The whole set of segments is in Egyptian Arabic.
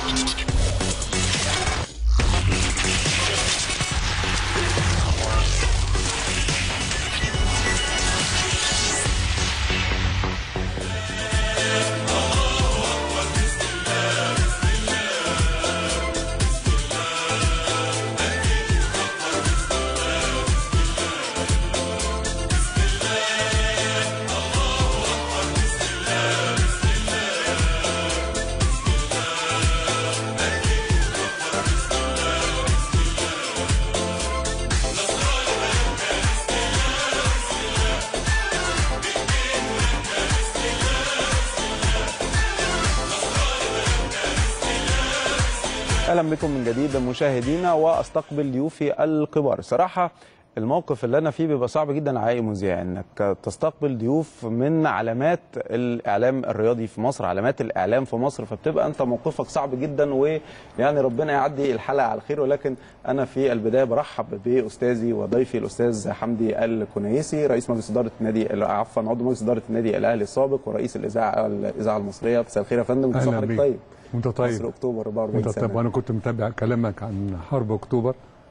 اهلا بكم من جديد مشاهدينا واستقبل ضيوفي الكبار صراحه الموقف اللي انا فيه بيبقى صعب جدا على اي مذيع انك تستقبل ضيوف من علامات الاعلام الرياضي في مصر علامات الاعلام في مصر فبتبقى انت موقفك صعب جدا ويعني ربنا يعدي الحلقه على خير ولكن انا في البدايه برحب باستاذي وضيفي الاستاذ حمدي الكنيسي رئيس مجلس اداره النادي عفوا عضو مجلس اداره النادي الاهلي السابق ورئيس الاذاعه الاذاعه المصريه مساء الخير يا فندم كل سنه اهلا وحضرتك بيك طيب وانت طيب مصر اكتوبر 44 وانت سنه طيب وانا كنت متابع كلامك عن حرب اكتوبر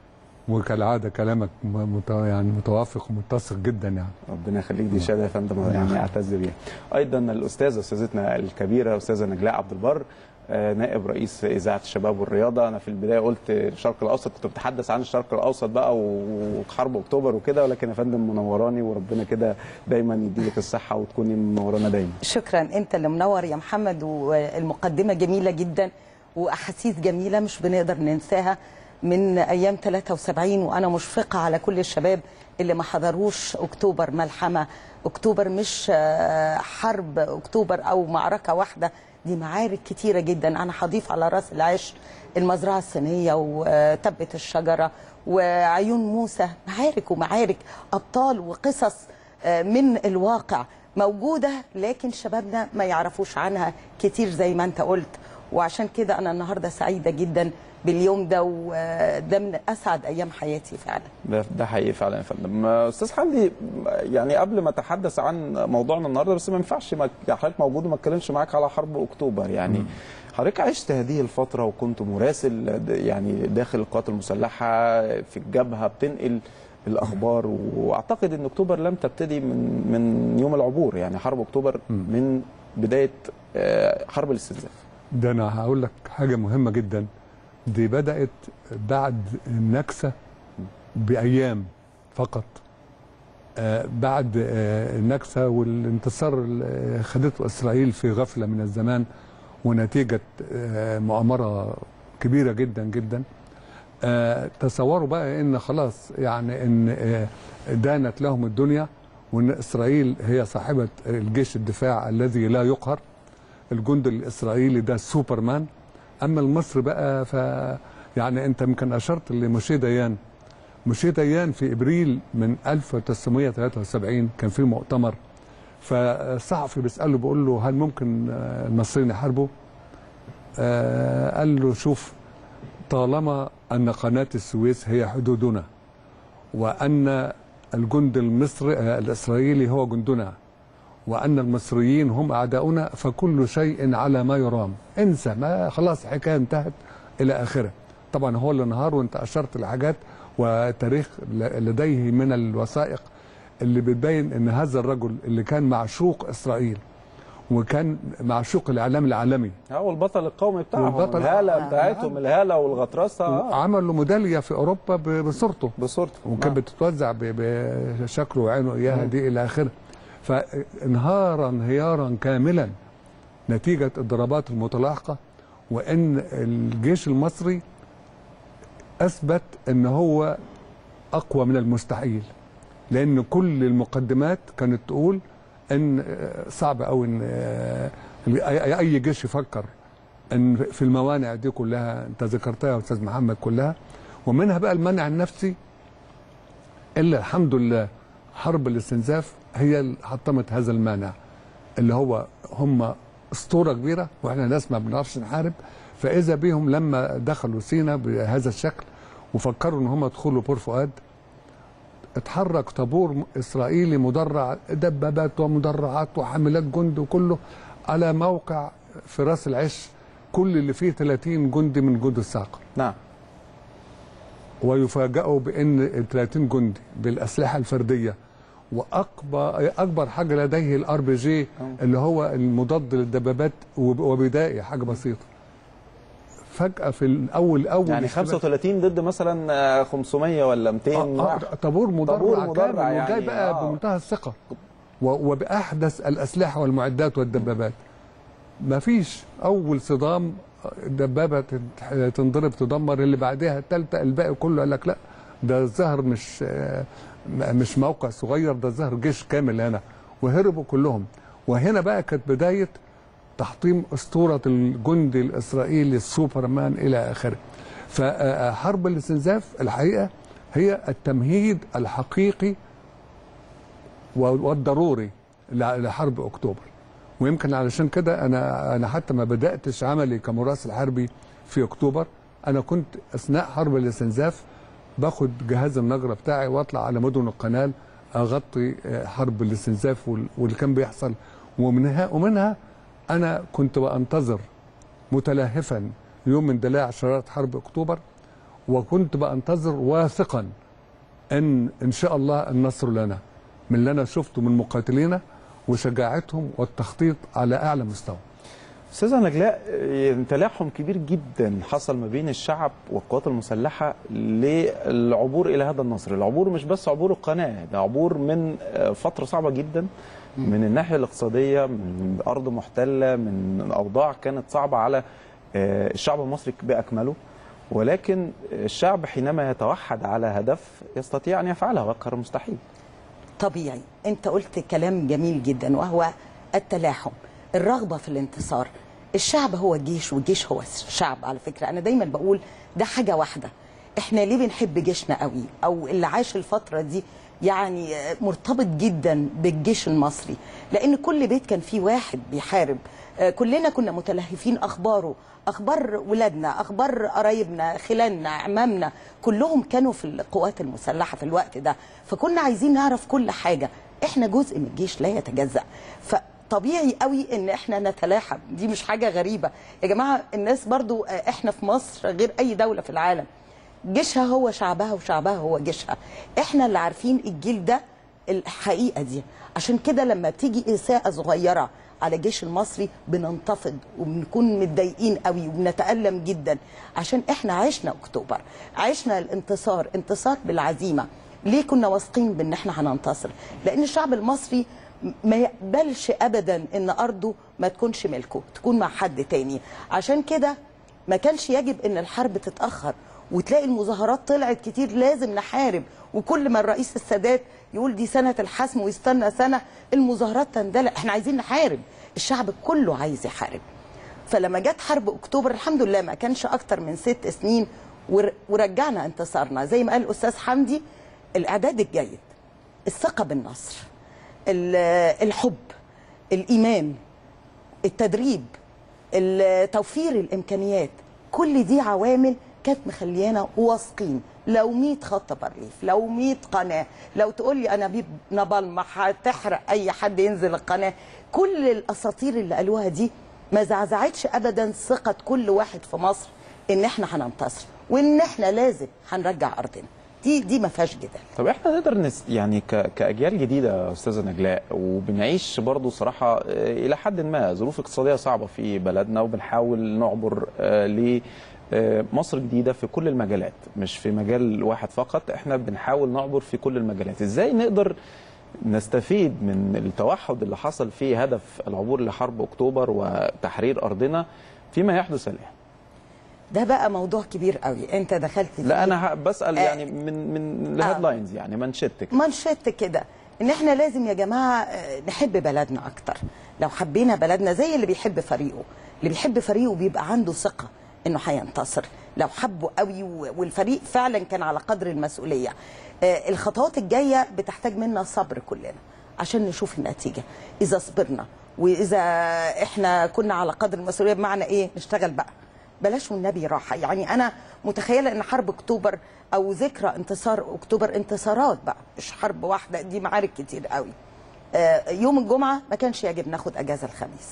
وكالعاده كلامك م- مت... يعني متوافق ومتسق جدا يعني ربنا يخليك دي شهاده يا فندم يعني اعتز بيها. ايضا الاستاذه استاذتنا الكبيره استاذه نجلاء عبد البر آه، نائب رئيس اذاعه الشباب والرياضه انا في البدايه قلت الشرق الاوسط كنت بتحدث عن الشرق الاوسط بقى وحرب اكتوبر وكده ولكن يا فندم منوراني وربنا كده دايما يديلك الصحه وتكوني منورانا دايما. شكرا انت اللي منور يا محمد والمقدمه جميله جدا واحاسيس جميله مش بنقدر ننساها من ايام 73 وانا مشفقه على كل الشباب اللي ما حضروش اكتوبر ملحمه اكتوبر مش آه، حرب اكتوبر او معركه واحده دي معارك كتيره جدا انا هضيف على راس العش المزرعه الصينيه وتبه الشجره وعيون موسى معارك ومعارك ابطال وقصص آه، من الواقع موجوده لكن شبابنا ما يعرفوش عنها كتير زي ما انت قلت وعشان كده انا النهارده سعيده جدا باليوم ده وده من اسعد ايام حياتي فعلا ده ده حقيقي فعلا يا فندم استاذ حمدي يعني قبل ما اتحدث عن موضوعنا النهارده بس ما ينفعش ما حضرتك موجود وما اتكلمش معاك على حرب اكتوبر يعني حضرتك عشت هذه الفتره وكنت مراسل يعني داخل القوات المسلحه في الجبهه بتنقل الاخبار واعتقد ان اكتوبر لم تبتدي من من يوم العبور يعني حرب اكتوبر من بدايه آه، حرب الاستنزاف ده انا هقول لك حاجه مهمه جدا دي بدات بعد النكسه بايام فقط آه بعد آه النكسه والانتصار اللي خدته اسرائيل في غفله من الزمان ونتيجه آه مؤامره كبيره جدا جدا آه تصوروا بقى ان خلاص يعني ان آه دانت لهم الدنيا وان اسرائيل هي صاحبه الجيش الدفاع الذي لا يقهر الجند الاسرائيلي ده سوبرمان اما المصري بقى ف يعني انت يمكن اشرت لموشي ديان موشي ديان في ابريل من 1973 كان في مؤتمر فالصحفي بيساله بيقول له هل ممكن آه، المصريين يحاربوا؟ آه، قال له شوف طالما ان قناه السويس هي حدودنا وان الجند المصري آه، الاسرائيلي هو جندنا وان المصريين هم اعداؤنا فكل شيء على ما يرام انسى ما خلاص الحكايه انتهت الى اخره طبعا هو اللي نهار وانت اشرت لحاجات وتاريخ ل- لديه من الوثائق اللي بتبين ان هذا الرجل اللي كان معشوق اسرائيل وكان معشوق الاعلام العالمي هو البطل القومي بتاعهم والبطل- الهاله بتاعتهم الهاله والغطرسه آه، عمل له ميداليه في اوروبا ب- بصورته بصورته وكانت نعم. بتتوزع ب- بشكله وعينه اياها دي الى اخره فانهار انهيارا كاملا نتيجه الضربات المتلاحقه وان الجيش المصري اثبت ان هو اقوى من المستحيل لان كل المقدمات كانت تقول ان آه، صعب قوي ان آه، اي أي جيش يفكر ان في الموانع دي كلها انت ذكرتها يا استاذ محمد كلها ومنها بقى المنع النفسي الا الحمد لله حرب الاستنزاف هي اللي حطمت هذا المانع اللي هو هم اسطوره كبيره واحنا ناس ما بنعرفش نحارب فاذا بهم لما دخلوا سينا بهذا الشكل وفكروا ان هم يدخلوا بور فؤاد اتحرك طابور اسرائيلي مدرع دبابات ومدرعات وحاملات جند وكله على موقع في راس العش كل اللي فيه 30 جندي من جند الصاعقه نعم ويفاجئوا بان ال 30 جندي بالاسلحه الفرديه واكبر اكبر حاجه لديه الار بي جي اللي هو المضاد للدبابات وب- وبدائي حاجه بسيطه فجاه في الاول اول يعني اشتباك- 35 ضد مثلا آه، 500 ولا 200 آه، آه، واحد. طابور مدرع طابور كامل مدرع وجاي يعني، بقى آه. بمنتهى الثقه و- وباحدث الاسلحه والمعدات والدبابات ما فيش اول صدام دبابه تت- تنضرب تدمر اللي بعدها الثالثه الباقي كله قال لك لا ده الظهر مش آه، م- مش موقع صغير ده الظهر جيش كامل هنا وهربوا كلهم وهنا بقى كانت بدايه تحطيم اسطوره الجندي الاسرائيلي السوبرمان الى اخره فحرب الاستنزاف الحقيقه هي التمهيد الحقيقي و- والضروري ل- لحرب اكتوبر ويمكن علشان كده انا انا حتى ما بداتش عملي كمراسل حربي في اكتوبر انا كنت اثناء حرب الاستنزاف باخد جهاز النجره بتاعي واطلع على مدن القناه اغطي آه، حرب الاستنزاف وال- واللي كان بيحصل ومنها ومنها انا كنت بنتظر متلهفا يوم من دلاع شرارة حرب اكتوبر وكنت بنتظر واثقا ان ان شاء الله النصر لنا من اللي انا شفته من مقاتلينا وشجاعتهم والتخطيط على اعلى مستوى استاذه نجلاء آه، تلاحم كبير جدا حصل ما بين الشعب والقوات المسلحه للعبور الى هذا النصر، العبور مش بس عبور القناه، ده عبور من آه، فتره صعبه جدا من الناحيه الاقتصاديه من ارض محتله من اوضاع كانت صعبه على آه، الشعب المصري باكمله ولكن الشعب حينما يتوحد على هدف يستطيع ان يفعلها واقهر المستحيل. طبيعي انت قلت كلام جميل جدا وهو التلاحم الرغبه في الانتصار الشعب هو الجيش والجيش هو الشعب على فكره انا دايما بقول ده حاجه واحده احنا ليه بنحب جيشنا قوي او اللي عاش الفتره دي يعني مرتبط جدا بالجيش المصري لان كل بيت كان فيه واحد بيحارب آه، كلنا كنا متلهفين اخباره اخبار ولادنا اخبار قرايبنا خلاننا عمامنا كلهم كانوا في القوات المسلحه في الوقت ده فكنا عايزين نعرف كل حاجه احنا جزء من الجيش لا يتجزا فطبيعي قوي ان احنا نتلاحم دي مش حاجه غريبه يا جماعه الناس برضو آه، احنا في مصر غير اي دوله في العالم جيشها هو شعبها وشعبها هو جيشها احنا اللي عارفين الجيل ده الحقيقه دي عشان كده لما بتيجي اساءه صغيره على الجيش المصري بننتفض وبنكون متضايقين قوي وبنتالم جدا عشان احنا عشنا اكتوبر عشنا الانتصار انتصار بالعزيمه ليه كنا واثقين بان احنا هننتصر لان الشعب المصري ما يقبلش ابدا ان ارضه ما تكونش ملكه تكون مع حد تاني عشان كده ما كانش يجب ان الحرب تتاخر وتلاقي المظاهرات طلعت كتير لازم نحارب وكل ما الرئيس السادات يقول دي سنه الحسم ويستنى سنه المظاهرات تندلع احنا عايزين نحارب الشعب كله عايز يحارب فلما جت حرب اكتوبر الحمد لله ما كانش اكتر من ست سنين ور- ورجعنا انتصارنا زي ما قال الاستاذ حمدي الاعداد الجيد الثقه بالنصر ال- الحب الايمان التدريب ال- توفير الامكانيات كل دي عوامل كانت مخليانا واثقين لو 100 خط بارليف لو 100 قناه لو تقول لي انا بيب نبل هتحرق اي حد ينزل القناه كل الاساطير اللي قالوها دي ما زعزعتش ابدا ثقه كل واحد في مصر ان احنا هننتصر وان احنا لازم هنرجع ارضنا دي دي ما فيهاش جدال طب احنا نقدر نس يعني ك... كاجيال جديده يا استاذه نجلاء وبنعيش برضو صراحه آه، الى حد ما ظروف اقتصاديه صعبه في بلدنا وبنحاول نعبر آه، ل آه، مصر جديده في كل المجالات مش في مجال واحد فقط احنا بنحاول نعبر في كل المجالات ازاي نقدر نستفيد من التوحد اللي حصل في هدف العبور لحرب اكتوبر وتحرير ارضنا فيما يحدث الان ده بقى موضوع كبير قوي انت دخلت فيه لا انا ه- بسال آه. يعني من من الهيدلاينز يعني منشط كده منشط كده ان احنا لازم يا جماعه آه، نحب بلدنا اكتر لو حبينا بلدنا زي اللي بيحب فريقه اللي بيحب فريقه بيبقى عنده ثقه انه هينتصر لو حبه قوي و- والفريق فعلا كان على قدر المسؤوليه آه، الخطوات الجايه بتحتاج منا صبر كلنا عشان نشوف النتيجه اذا صبرنا واذا احنا كنا على قدر المسؤوليه بمعنى ايه نشتغل بقى بلاش والنبي راحه يعني انا متخيله ان حرب اكتوبر او ذكرى انتصار اكتوبر انتصارات بقى مش حرب واحده دي معارك كتير قوي آه، يوم الجمعه ما كانش يجب ناخد اجازه الخميس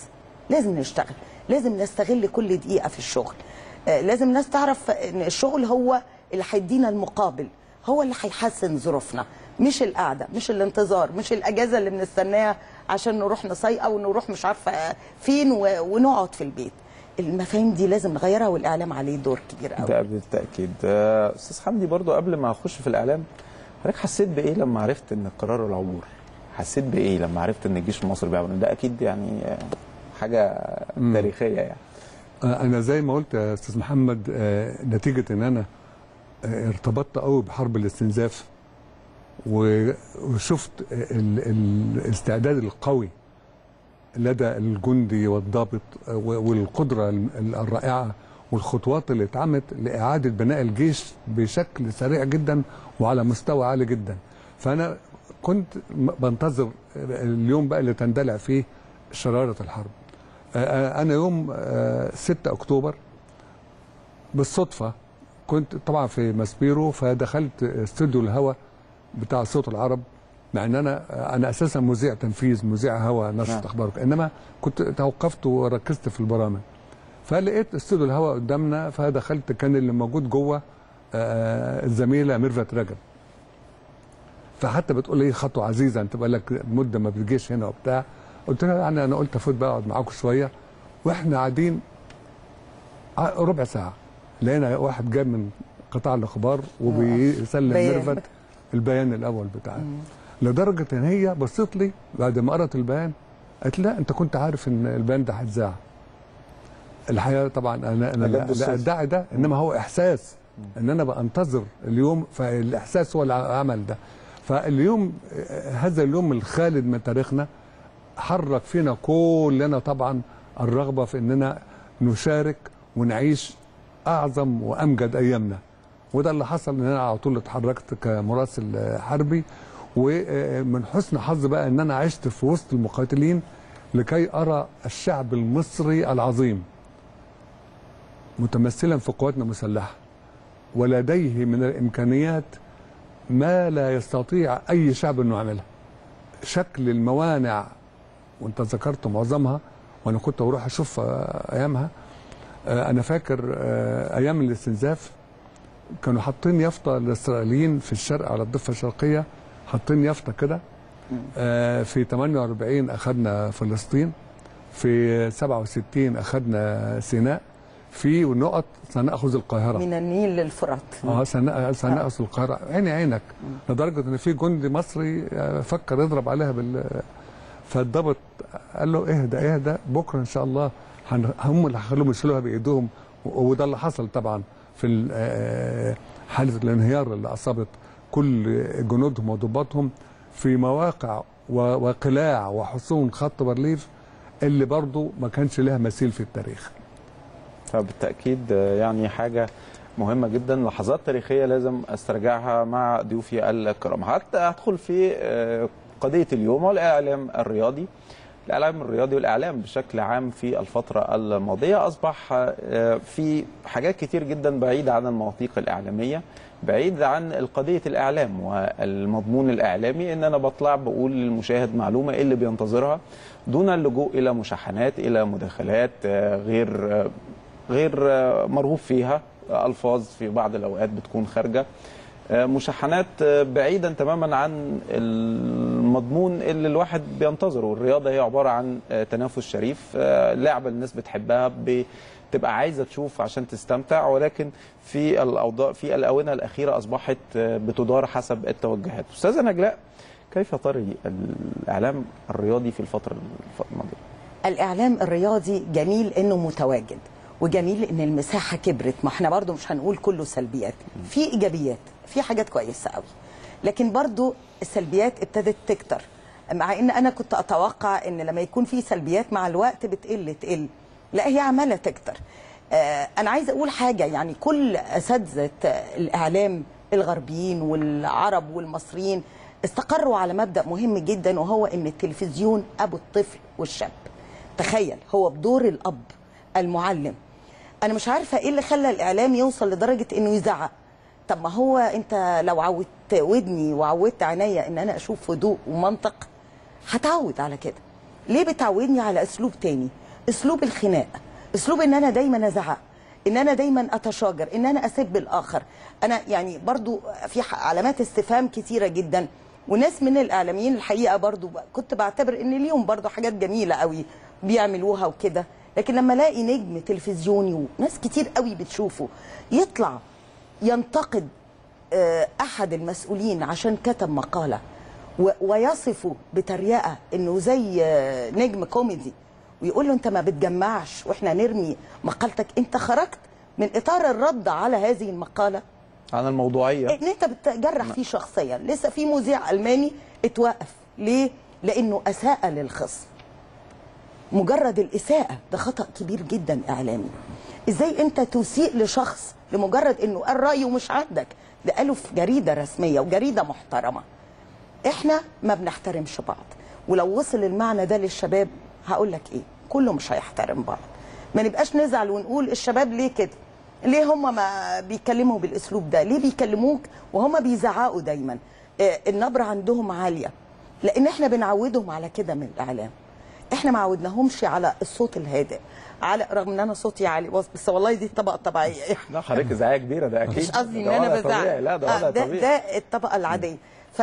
لازم نشتغل لازم نستغل كل دقيقه في الشغل آه، لازم الناس تعرف ان الشغل هو اللي هيدينا المقابل هو اللي هيحسن ظروفنا مش القعده مش الانتظار مش الاجازه اللي بنستناها عشان نروح نصيف او نروح مش عارفه فين و- ونقعد في البيت المفاهيم دي لازم نغيرها والاعلام عليه دور كبير قوي ده بالتاكيد آه، استاذ حمدي برضو قبل ما اخش في الاعلام حضرتك حسيت بايه لما عرفت ان القرار العبور حسيت بايه لما عرفت ان الجيش المصري بيعمل ده اكيد يعني آه، حاجه تاريخيه يعني آه، انا زي ما قلت يا استاذ محمد آه، نتيجه ان انا آه، ارتبطت قوي بحرب الاستنزاف و- وشفت ال- ال- الاستعداد القوي لدى الجندي والضابط آه، و- والقدره ال- ال- الرائعه والخطوات اللي اتعملت لاعاده بناء الجيش بشكل سريع جدا وعلى مستوى عالي جدا فانا كنت م- بنتظر اليوم بقى اللي تندلع فيه شراره الحرب آه، انا يوم آه، 6 اكتوبر بالصدفه كنت طبعا في ماسبيرو فدخلت استوديو الهوا بتاع صوت العرب مع ان انا انا اساسا مذيع تنفيذ مذيع هوا نعم. نشره اخبار انما كنت توقفت وركزت في البرامج فلقيت استوديو الهوا قدامنا فدخلت كان اللي موجود جوه آه، الزميله ميرفت رجب فحتى بتقول لي خطوه عزيزه انت بقالك مده ما بتجيش هنا وبتاع قلت لها يعني انا قلت افوت بقى اقعد معاكم شويه واحنا قاعدين ع- ربع ساعه لقينا واحد جاي من قطاع الاخبار وبيسلم بيان. ميرفت البيان الاول بتاعه لدرجه ان هي بصت لي بعد ما قرأت البيان قالت لا انت كنت عارف ان البيان ده هيتذاع الحقيقه طبعا انا انا ده لا, بص- لا ادعي ده انما هو احساس ان انا بنتظر اليوم فالاحساس هو اللي عمل ده فاليوم آه، هذا اليوم الخالد من تاريخنا حرك فينا كلنا طبعا الرغبه في اننا نشارك ونعيش اعظم وامجد ايامنا وده اللي حصل ان انا على طول اتحركت كمراسل آه، حربي ومن حسن حظي بقى ان انا عشت في وسط المقاتلين لكي ارى الشعب المصري العظيم متمثلا في قواتنا المسلحه ولديه من الامكانيات ما لا يستطيع اي شعب انه يعملها شكل الموانع وانت ذكرت معظمها وانا كنت بروح اشوف آه، ايامها آه، انا فاكر آه، ايام الاستنزاف كانوا حاطين يافطه الاسرائيليين في الشرق على الضفه الشرقيه حاطين يافطه كده آه، في 48 اخذنا فلسطين في 67 اخذنا سيناء في نقط سناخذ القاهره من النيل للفرات اه سنة سنأس القاهرة عيني عينك لدرجة ان في جندي مصري آه، فكر يضرب عليها بال فالضابط قال له اهدى اهدى بكره ان شاء الله هن- هم اللي هيخلوهم يشيلوها بايديهم و- وده اللي حصل طبعا في ال- آه، حالة الانهيار اللي اصابت كل جنودهم وضباطهم في مواقع و- وقلاع وحصون خط بارليف اللي برضه ما كانش لها مثيل في التاريخ فبالتاكيد آه، يعني حاجه مهمه جدا لحظات تاريخيه لازم استرجعها مع ضيوفي الكرام حتى ادخل في آه، قضيه اليوم والاعلام الرياضي الاعلام الرياضي والاعلام بشكل عام في الفتره الماضيه اصبح آه، في حاجات كتير جدا بعيده عن المواثيق الاعلاميه بعيد عن قضيه الاعلام والمضمون الاعلامي ان انا بطلع بقول للمشاهد معلومه ايه اللي بينتظرها دون اللجوء الى مشاحنات الى مداخلات آه، غير آه، غير آه، مرغوب فيها آه، الفاظ في بعض الاوقات بتكون خارجه آه، مشاحنات آه، بعيدا تماما عن المضمون اللي الواحد بينتظره الرياضه هي عباره عن آه، تنافس شريف آه، لعبه الناس بتحبها بتبقى عايزه تشوف عشان تستمتع ولكن في الاوضاع في الاونه الاخيره اصبحت آه، بتدار حسب التوجهات استاذه نجلاء كيف تري الاعلام الرياضي في الفتره الماضيه الاعلام الرياضي جميل انه متواجد وجميل ان المساحه كبرت ما احنا برضو مش هنقول كله سلبيات في ايجابيات في حاجات كويسه قوي لكن برضو السلبيات ابتدت تكتر مع ان انا كنت اتوقع ان لما يكون في سلبيات مع الوقت بتقل تقل لا هي عماله تكتر آه، انا عايزه اقول حاجه يعني كل اساتذه الاعلام الغربيين والعرب والمصريين استقروا على مبدا مهم جدا وهو ان التلفزيون ابو الطفل والشاب تخيل هو بدور الاب المعلم انا مش عارفه ايه اللي خلى الاعلام يوصل لدرجه انه يزعق طب ما هو انت لو عودت ودني وعودت عينيا ان انا اشوف هدوء ومنطق هتعود على كده ليه بتعودني على اسلوب تاني اسلوب الخناق اسلوب ان انا دايما ازعق ان انا دايما اتشاجر ان انا اسب الاخر انا يعني برضو في ح- علامات استفهام كتيره جدا وناس من الاعلاميين الحقيقه برضو ب- كنت بعتبر ان ليهم برضو حاجات جميله قوي بيعملوها وكده لكن لما الاقي نجم تلفزيوني وناس كتير قوي بتشوفه يطلع ينتقد آه، احد المسؤولين عشان كتب مقاله و- ويصفه بتريقه انه زي آه، نجم كوميدي ويقول له انت ما بتجمعش واحنا نرمي مقالتك انت خرجت من اطار الرد على هذه المقاله عن الموضوعيه ان انت بتجرح فيه شخصيا لسه في مذيع الماني اتوقف ليه لانه اساء للخصم مجرد الاساءه ده خطا كبير جدا اعلامي ازاي انت تسيء لشخص لمجرد انه قال رايه مش عندك ده قاله في جريده رسميه وجريده محترمه احنا ما بنحترمش بعض ولو وصل المعنى ده للشباب هقول لك ايه كله مش هيحترم بعض ما نبقاش نزعل ونقول الشباب ليه كده ليه هم ما بيتكلموا بالاسلوب ده ليه بيكلموك وهم بيزعقوا دايما آه، النبره عندهم عاليه لان احنا بنعودهم على كده من الاعلام احنا ما عودناهمش على الصوت الهادئ على رغم ان انا صوتي عالي بس, بس والله دي الطبقه الطبيعيه لا حضرتك ازعاجيه كبيره ده اكيد مش قصدي ان ده انا وضع طبيعي. بزعل لا ده آه، وضع ده, طبيعي ده الطبقه العاديه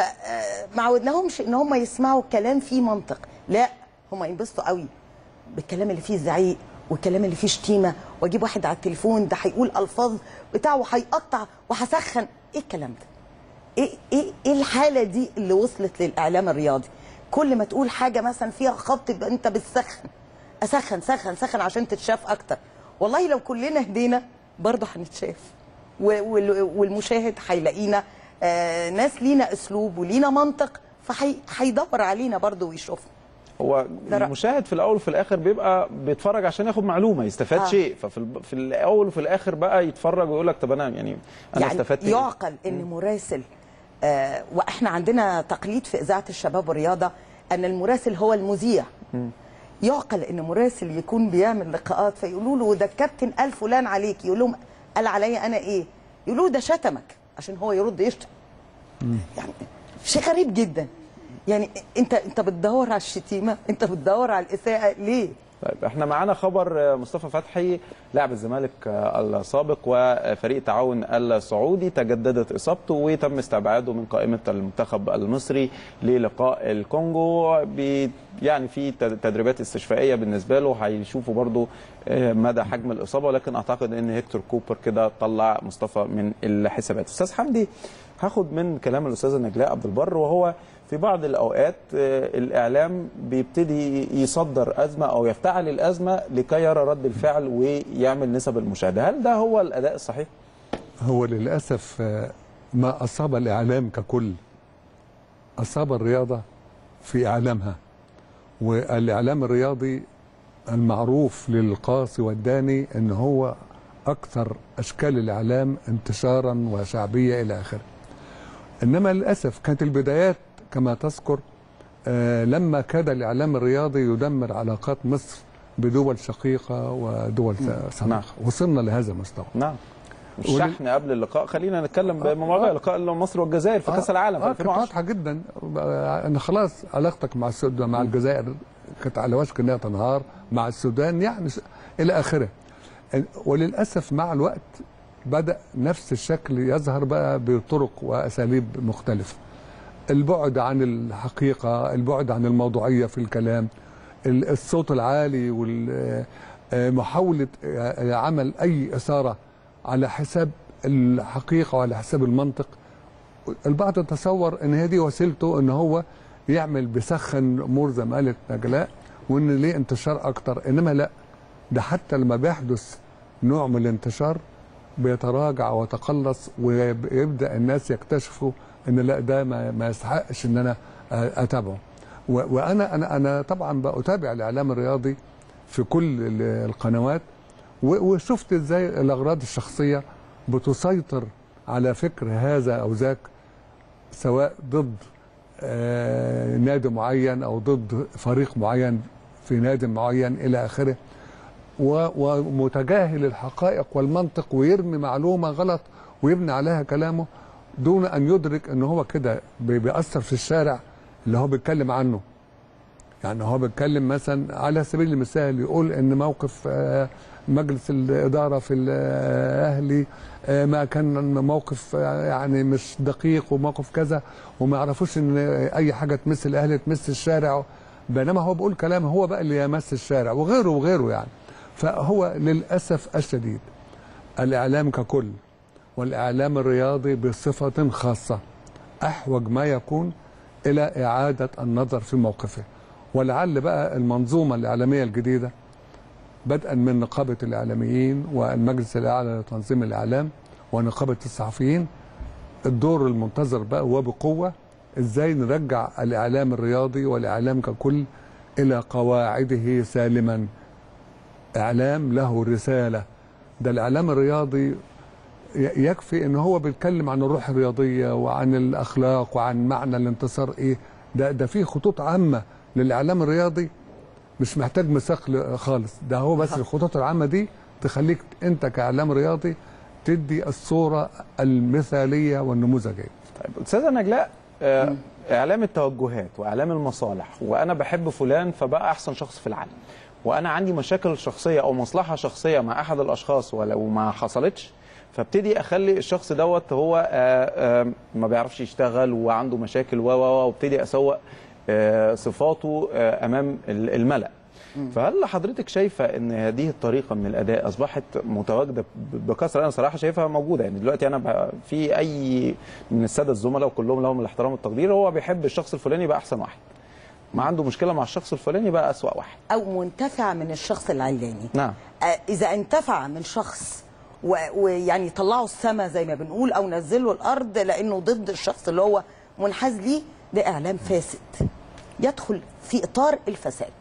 فما عودناهمش ان هم يسمعوا كلام فيه منطق لا هم ينبسطوا قوي بالكلام اللي فيه زعيق والكلام اللي فيه شتيمه واجيب واحد على التليفون ده هيقول الفاظ بتاعه هيقطع وهسخن ايه الكلام ده ايه ايه ايه الحاله دي اللي وصلت للاعلام الرياضي كل ما تقول حاجه مثلا فيها خبط يبقى انت بتسخن اسخن سخن سخن عشان تتشاف اكتر والله لو كلنا هدينا برضه هنتشاف و- وال- والمشاهد هيلاقينا آه ناس لينا اسلوب ولينا منطق فهيدور علينا برضه ويشوفنا هو ده رأي. المشاهد في الاول وفي الاخر بيبقى بيتفرج عشان ياخد معلومه يستفاد آه. شيء ففي ال- في الاول وفي الاخر بقى يتفرج ويقول لك طب انا يعني انا يعني استفدت إيه؟ يعقل ان مراسل آه واحنا عندنا تقليد في اذاعه الشباب والرياضه ان المراسل هو المذيع يعقل ان مراسل يكون بيعمل لقاءات فيقولوا له ده الكابتن قال فلان عليك يقول لهم قال عليا انا ايه يقولوا له ده شتمك عشان هو يرد يشتم يعني شيء غريب جدا يعني انت انت بتدور على الشتيمه انت بتدور على الاساءه ليه طيب احنا معانا خبر مصطفى فتحي لاعب الزمالك السابق وفريق التعاون السعودي تجددت اصابته وتم استبعاده من قائمه المنتخب المصري للقاء الكونغو ب- يعني في تد- تدريبات استشفائيه بالنسبه له هيشوفوا برضو اه، مدى حجم الاصابه ولكن اعتقد ان هيكتور كوبر كده طلع مصطفى من الحسابات استاذ حمدي هاخد من كلام الاستاذه نجلاء عبد البر وهو في بعض الاوقات آه، الاعلام بيبتدي يصدر ازمه او يفتعل الازمه لكي يرى رد الفعل ويعمل نسب المشاهده هل ده هو الاداء الصحيح هو للأسف آه، ما أصاب الإعلام ككل أصاب الرياضة في إعلامها والإعلام الرياضي المعروف للقاصي والداني أن هو أكثر أشكال الإعلام انتشارا وشعبية إلى آخره إنما للأسف كانت البدايات كما تذكر آه، لما كاد الإعلام الرياضي يدمر علاقات مصر بدول شقيقة ودول نعم. صديقة وصلنا لهذا المستوى نعم ولل- الشحن قبل اللقاء خلينا نتكلم بمواضيع آه. لقاء مصر والجزائر في كاس العالم في اه كانت 2010 واضحه جدا آه، ان خلاص علاقتك مع السودان مع الجزائر كانت على وشك انها تنهار مع السودان يعني س- الى اخره وللاسف مع الوقت بدا نفس الشكل يظهر بقى بطرق واساليب مختلفه البعد عن الحقيقه البعد عن الموضوعيه في الكلام ال- الصوت العالي ومحاوله عمل اي اثاره على حساب الحقيقه وعلى حساب المنطق البعض تصور ان هي دي وسيلته ان هو يعمل بيسخن امور زي ما قالت نجلاء وان ليه انتشار اكتر انما لا ده حتى لما بيحدث نوع من الانتشار بيتراجع ويتقلص ويبدا الناس يكتشفوا ان لا ده ما, ما يستحقش ان انا اتابعه و- وانا انا انا طبعا بتابع الاعلام الرياضي في كل ال- القنوات و- وشفت ازاي الاغراض الشخصيه بتسيطر على فكر هذا او ذاك سواء ضد آه، نادي معين او ضد فريق معين في نادي معين الى اخره و- ومتجاهل الحقائق والمنطق ويرمي معلومه غلط ويبني عليها كلامه دون ان يدرك ان هو كده بي- بيأثر في الشارع اللي هو بيتكلم عنه يعني هو بيتكلم مثلا على سبيل المثال يقول ان موقف آه، مجلس الاداره في الاهلي آه، ما كان موقف آه، يعني مش دقيق وموقف كذا وما يعرفوش ان اي حاجه تمس الاهلي تمس الشارع بينما هو بيقول كلام هو بقى اللي يمس الشارع وغيره وغيره يعني فهو للاسف الشديد الاعلام ككل والاعلام الرياضي بصفه خاصه احوج ما يكون الى اعاده النظر في موقفه ولعل بقى المنظومه الاعلاميه الجديده بدءا من نقابه الاعلاميين والمجلس الاعلى لتنظيم الاعلام ونقابه الصحفيين الدور المنتظر بقى وبقوه ازاي نرجع الاعلام الرياضي والاعلام ككل الى قواعده سالما اعلام له رساله ده الاعلام الرياضي ي- يكفي ان هو بيتكلم عن الروح الرياضيه وعن الاخلاق وعن معنى الانتصار ايه ده ده في خطوط عامه للاعلام الرياضي مش محتاج مساق ل- خالص ده هو بس الخطوط العامه دي تخليك انت كاعلام رياضي تدي الصوره المثاليه والنموذجيه طيب استاذه نجلاء آه، اعلام التوجهات واعلام المصالح وانا بحب فلان فبقى احسن شخص في العالم وانا عندي مشاكل شخصيه او مصلحه شخصيه مع احد الاشخاص ولو ما حصلتش فابتدي اخلي الشخص دوت هو آه، آه، ما بيعرفش يشتغل وعنده مشاكل و و و وابتدي اسوق آه، صفاته آه، امام ال- الملأ فهل حضرتك شايفه ان هذه الطريقه من الاداء اصبحت متواجده ب- بكثره انا صراحه شايفها موجوده يعني دلوقتي انا ب- في اي من الساده الزملاء وكلهم لهم الاحترام والتقدير هو بيحب الشخص الفلاني يبقى احسن واحد ما عنده مشكله مع الشخص الفلاني يبقى اسوا واحد او منتفع من الشخص العلاني نعم آه، اذا انتفع من شخص و- ويعني طلعه السما زي ما بنقول او نزله الارض لانه ضد الشخص اللي هو منحاز ليه ده اعلام فاسد يدخل في اطار الفساد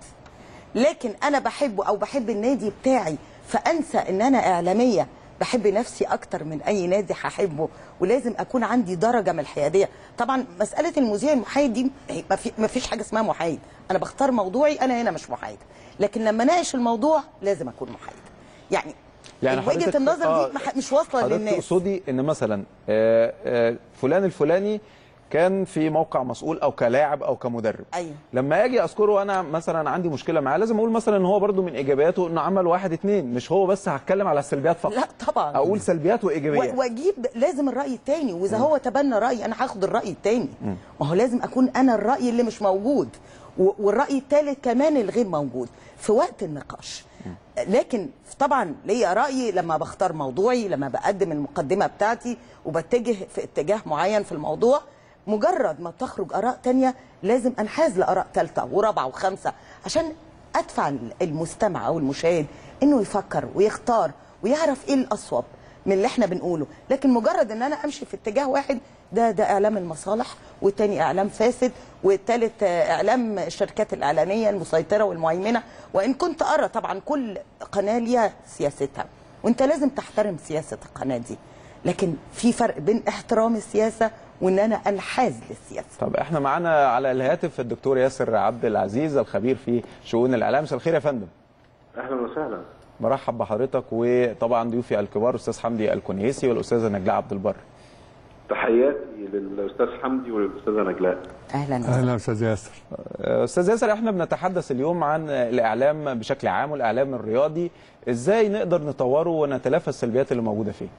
لكن انا بحبه او بحب النادي بتاعي فانسى ان انا اعلاميه بحب نفسي اكتر من اي نادي هحبه ولازم اكون عندي درجه من الحياديه طبعا مساله المذيع المحايد دي ما في ما فيش حاجه اسمها محايد انا بختار موضوعي انا هنا مش محايد لكن لما اناقش الموضوع لازم اكون محايد يعني يعني وجهه حضرتك- النظر آه، دي مح- مش واصله حضرتك للناس تقصدي ان مثلا آه، آه، فلان الفلاني كان في موقع مسؤول او كلاعب او كمدرب أيوة. لما اجي اذكره انا مثلا عندي مشكله معاه لازم اقول مثلا ان هو برضو من ايجابياته انه عمل واحد اتنين مش هو بس هتكلم على السلبيات فقط لا طبعا اقول سلبيات وايجابيات و- واجيب لازم الراي التاني واذا هو تبنى راي انا هاخد الراي التاني ما هو لازم اكون انا الراي اللي مش موجود و- والراي التالت كمان الغير موجود في وقت النقاش لكن طبعا ليا رايي لما بختار موضوعي لما بقدم المقدمه بتاعتي وبتجه في اتجاه معين في الموضوع مجرد ما تخرج اراء تانية لازم انحاز لاراء ثالثه ورابعه وخامسه عشان ادفع المستمع او المشاهد انه يفكر ويختار ويعرف ايه الاصوب من اللي احنا بنقوله لكن مجرد ان انا امشي في اتجاه واحد ده ده اعلام المصالح والتاني اعلام فاسد والتالت آه، اعلام الشركات الاعلانيه المسيطره والمهيمنه وان كنت ارى طبعا كل قناه ليها سياستها وانت لازم تحترم سياسه القناه دي لكن في فرق بين احترام السياسه وان انا انحاز للسياسه طب احنا معانا على الهاتف الدكتور ياسر عبد العزيز الخبير في شؤون الاعلام مساء الخير يا فندم اهلا وسهلا برحب بحضرتك وطبعا ضيوفي الكبار الاستاذ حمدي الكنيسي والاستاذه نجلاء عبد البر تحياتي للاستاذ حمدي وللاستاذه نجلاء اهلا اهلا استاذ ياسر استاذ ياسر احنا بنتحدث اليوم عن الاعلام بشكل عام والاعلام الرياضي ازاي نقدر نطوره ونتلافى السلبيات اللي موجوده فيه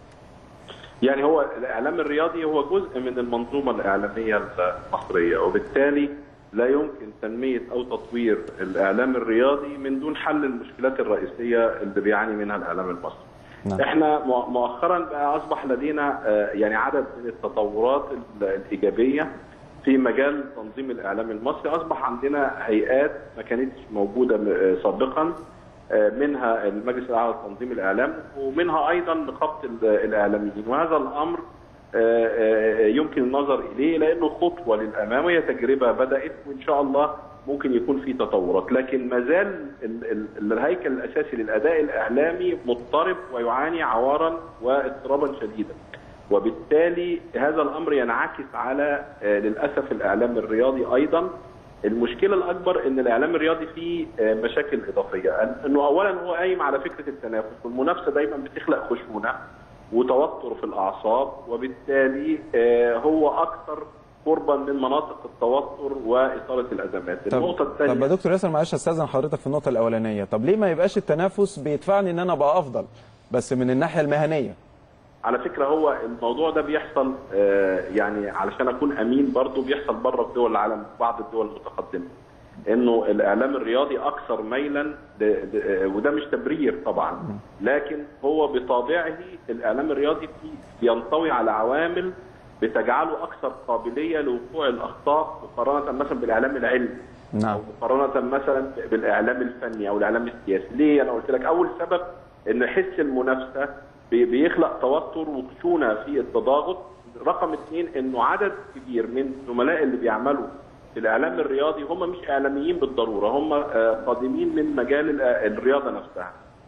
يعني هو الاعلام الرياضي هو جزء من المنظومه الاعلاميه المصريه وبالتالي لا يمكن تنميه او تطوير الاعلام الرياضي من دون حل المشكلات الرئيسيه اللي بيعاني منها الاعلام المصري. نعم. احنا مؤ- مؤخرا بقى اصبح لدينا آه، يعني عدد من التطورات ال- الايجابيه في مجال تنظيم الاعلام المصري اصبح عندنا هيئات ما كانتش موجوده م- آه، سابقا آه، منها المجلس الاعلى لتنظيم الاعلام ومنها ايضا نقابه ال- الاعلاميين وهذا الامر آه، آه، يمكن النظر اليه لانه خطوه للامام وهي تجربه بدات وان شاء الله ممكن يكون في تطورات لكن ما زال ال- ال- الهيكل الاساسي للاداء الاعلامي مضطرب ويعاني عوارا واضطرابا شديدا وبالتالي هذا الامر ينعكس على آه، للاسف الاعلام الرياضي ايضا المشكله الاكبر ان الاعلام الرياضي فيه آه، مشاكل اضافيه انه اولا هو قايم على فكره التنافس والمنافسه دايما بتخلق خشونه وتوتر في الاعصاب وبالتالي آه، هو اكثر قربا من مناطق التوتر واثاره الازمات. طب النقطه طب يا الثانيه دكتور ياسر معلش استاذن حضرتك في النقطه الاولانيه طب ليه ما يبقاش التنافس بيدفعني ان انا ابقى افضل بس من الناحيه المهنيه على فكره هو الموضوع ده بيحصل آه، يعني علشان اكون امين برضو بيحصل بره في دول العالم في بعض الدول المتقدمه انه الاعلام الرياضي اكثر ميلا ل- ل- آه، وده مش تبرير طبعا لكن هو بطابعه الاعلام الرياضي فيه- بينطوي على عوامل بتجعله اكثر قابليه لوقوع الاخطاء مقارنه مثلا بالاعلام العلمي نعم او مقارنه مثلا بالاعلام الفني او الاعلام السياسي ليه انا قلت لك اول سبب ان حس المنافسه بي- بيخلق توتر وخشونه في التضاغط رقم اثنين انه عدد كبير من الزملاء اللي بيعملوا في الاعلام الرياضي هم مش اعلاميين بالضروره هم آه، قادمين من مجال ال- آه، الرياضه نفسها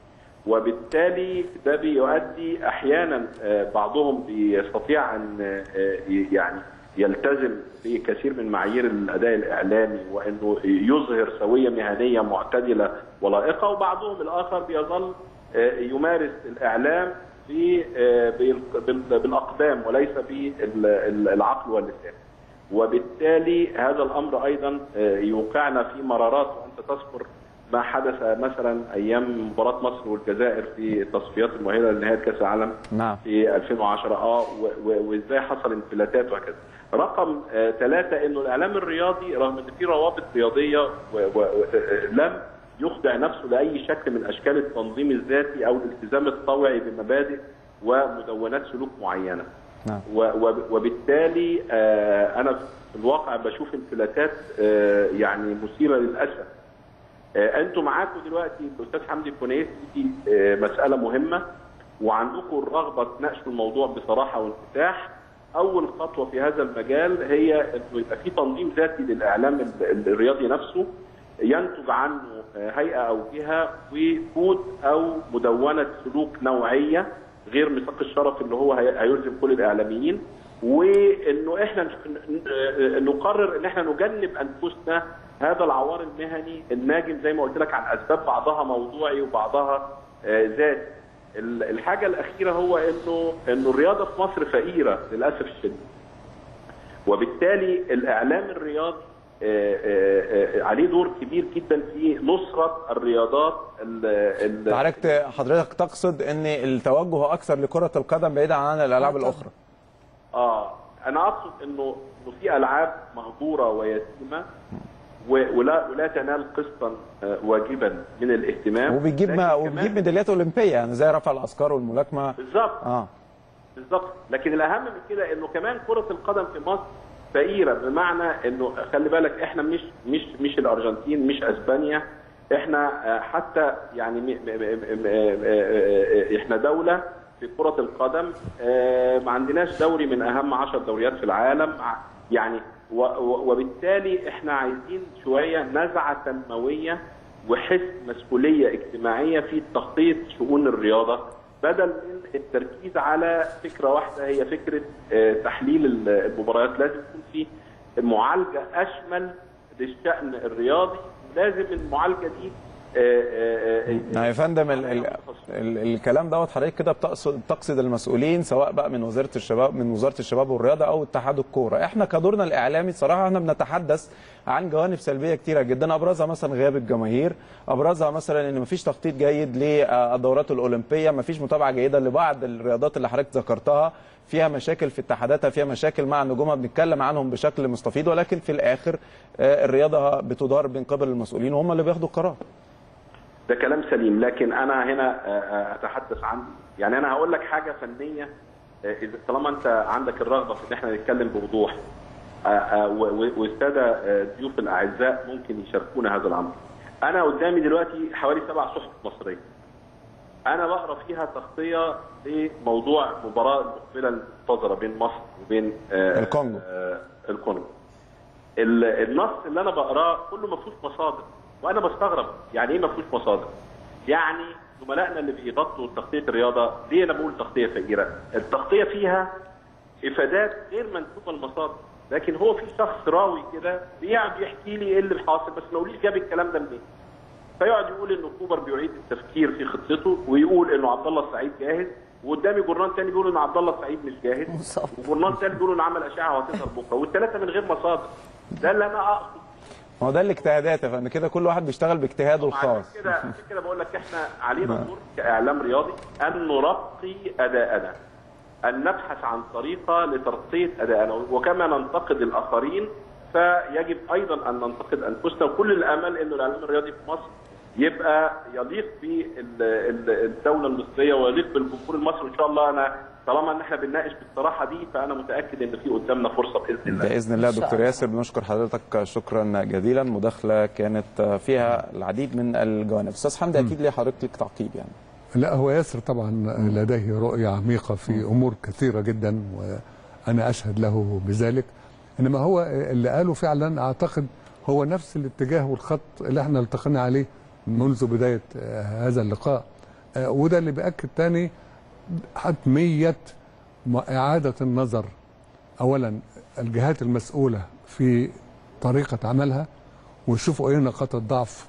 وبالتالي ده بيؤدي احيانا آه، بعضهم بيستطيع ان آه، يعني يلتزم بكثير من معايير الاداء الاعلامي وانه يظهر سويه مهنيه معتدله ولائقه وبعضهم الاخر بيظل آه، يمارس الاعلام في آه، بال- بال- بالاقدام وليس بالعقل واللسان وبالتالي هذا الامر ايضا آه، يوقعنا في مرارات وانت تذكر ما حدث مثلا ايام مباراه مصر والجزائر في التصفيات المؤهله لنهائي كاس العالم نعم في 2010 اه و- و- وازاي حصل انفلاتات وهكذا. رقم ثلاثة انه الاعلام الرياضي رغم ان في روابط رياضيه و- و- و- لم يخضع نفسه لاي شكل من اشكال التنظيم الذاتي او الالتزام الطوعي بمبادئ ومدونات سلوك معينه. نعم و- و- وبالتالي آه، انا في الواقع بشوف انفلاتات آه، يعني مثيره للاسف. آه، انتوا معاكم دلوقتي الاستاذ حمدي الكنيسي دي آه، مساله مهمه وعندكم الرغبه تناقشوا الموضوع بصراحه وانفتاح اول خطوه في هذا المجال هي انه يبقى في تنظيم ذاتي للاعلام ال- الرياضي نفسه ينتج عنه آه، هيئه او جهه وكود او مدونه سلوك نوعيه غير ميثاق الشرف اللي هو هي- هيلزم كل الاعلاميين وانه احنا ن- ن- نقرر ان احنا نجنب انفسنا هذا العوار المهني الناجم زي ما قلت لك عن اسباب بعضها موضوعي وبعضها آه، ذاتي. ال- الحاجه الاخيره هو انه انه الرياضه في مصر فقيره للاسف الشديد. وبالتالي الاعلام الرياضي آه، آه، آه، عليه دور كبير جدا في نصره الرياضات ال- ال- حضرتك حضرتك تقصد ان التوجه اكثر لكره القدم بعيدا عن الالعاب آه، طبعاً. الاخرى اه انا اقصد انه انه في العاب مهجوره ويتيمه و- ولا ولا تنال قسطا آه، واجبا من الاهتمام وبتجيب لكن ما كمان- وبتجيب ميداليات اولمبيه يعني زي رفع الاثقال والملاكمه بالظبط اه بالظبط لكن الاهم من كده انه كمان كره القدم في مصر فقيره بمعنى انه خلي بالك احنا مش مش مش الارجنتين مش اسبانيا احنا آه، حتى يعني م- م- م- م- آه، احنا دوله في كره القدم آه، ما عندناش دوري من اهم 10 دوريات في العالم ع- يعني و- و- وبالتالي احنا عايزين شويه نزعه تنمويه وحس مسؤوليه اجتماعيه في تخطيط شؤون الرياضه بدل من التركيز على فكره واحده هي فكره آه، تحليل ال- المباريات لازم يكون في معالجه اشمل للشان الرياضي لازم المعالجه دي آه، آه، آه، يعني يا فندم ال ال ال الكلام دوت حضرتك كده بتقصد تقصد المسؤولين سواء بقى من وزاره الشباب من وزاره الشباب والرياضه او اتحاد الكوره احنا كدورنا الاعلامي صراحه احنا بنتحدث عن جوانب سلبيه كتيره جدا ابرزها مثلا غياب الجماهير ابرزها مثلا ان مفيش تخطيط جيد للدورات الاولمبيه مفيش متابعه جيده لبعض الرياضات اللي حضرتك ذكرتها فيها مشاكل في اتحاداتها فيها مشاكل مع نجومها بنتكلم عنهم بشكل مستفيض ولكن في الاخر آه، الرياضه بتدار من قبل المسؤولين وهم اللي بياخدوا القرار ده كلام سليم لكن انا هنا آه، آه، اتحدث عن يعني انا هقول لك حاجه فنيه آه، اذا طالما انت عندك الرغبه في ان احنا نتكلم بوضوح آه، آه، و- و- والساده آه، ضيوف الاعزاء ممكن يشاركونا هذا الامر. انا قدامي دلوقتي حوالي سبع صحف مصريه. انا بقرا فيها تغطيه لموضوع المباراه المقبله المنتظره بين مصر وبين آه، الكونغو. آه، الكونغو. ال- النص اللي انا بقراه كله ما فيهوش مصادر وانا بستغرب يعني ايه ما فيهوش مصادر؟ يعني زملائنا اللي بيغطوا تغطيه الرياضه ليه انا بقول تغطيه فقيره؟ التغطيه فيها افادات غير منسوبه المصادر لكن هو في شخص راوي كده بيقعد يحكي لي ايه اللي حاصل بس ما قوليش جاب الكلام ده منين؟ فيقعد يقول انه كوبر بيعيد التفكير في خطته ويقول انه عبد الله السعيد جاهز وقدامي جورنال تاني بيقولوا ان عبد الله السعيد مش جاهز مصاب. وجورنال تاني بيقولوا ان عمل اشعه وهتظهر بكره والثلاثه من غير مصادر ده اللي انا اقصد ما هو ده الاجتهادات يا فندم كده كل واحد بيشتغل باجتهاده عشان الخاص كده عشان كده بقول لك احنا علينا دور كاعلام رياضي ان نرقي اداءنا ان نبحث عن طريقه لترقيه ادائنا وكما ننتقد الاخرين فيجب ايضا ان ننتقد انفسنا وكل الامل انه الاعلام الرياضي في مصر يبقى يليق بالدوله المصريه ويليق بالجمهور المصري وان شاء الله انا طالما ان احنا بنناقش بالصراحه دي فانا متاكد ان في قدامنا فرصه باذن الله باذن الله إن شاء دكتور الله. ياسر بنشكر حضرتك شكرا جزيلا مداخله كانت فيها العديد من الجوانب استاذ حمدي اكيد ليه حضرتك تعقيب يعني لا هو ياسر طبعا لديه رؤية عميقة في أمور كثيرة جدا وأنا أشهد له بذلك إنما هو اللي قاله فعلا أعتقد هو نفس الاتجاه والخط اللي احنا التقينا عليه منذ بداية آه، هذا اللقاء آه، وده اللي بيأكد تاني حتمية م- إعادة النظر أولا الجهات المسؤولة في طريقة عملها ويشوفوا إيه نقاط الضعف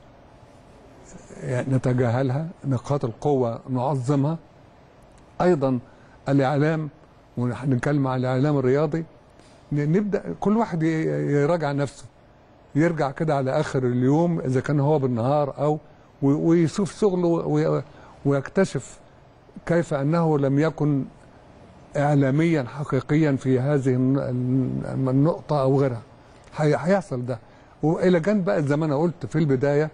يعني نتجاهلها نقاط القوة نعظمها أيضا الإعلام ونتكلم عن الإعلام الرياضي ن- نبدأ كل واحد ي- يراجع نفسه يرجع كده على آخر اليوم إذا كان هو بالنهار أو و- ويشوف شغله وي- ويكتشف كيف أنه لم يكن إعلاميا حقيقيا في هذه الن- النقطة أو غيرها هي- هيحصل ده وإلى جانب بقى زي ما أنا قلت في البداية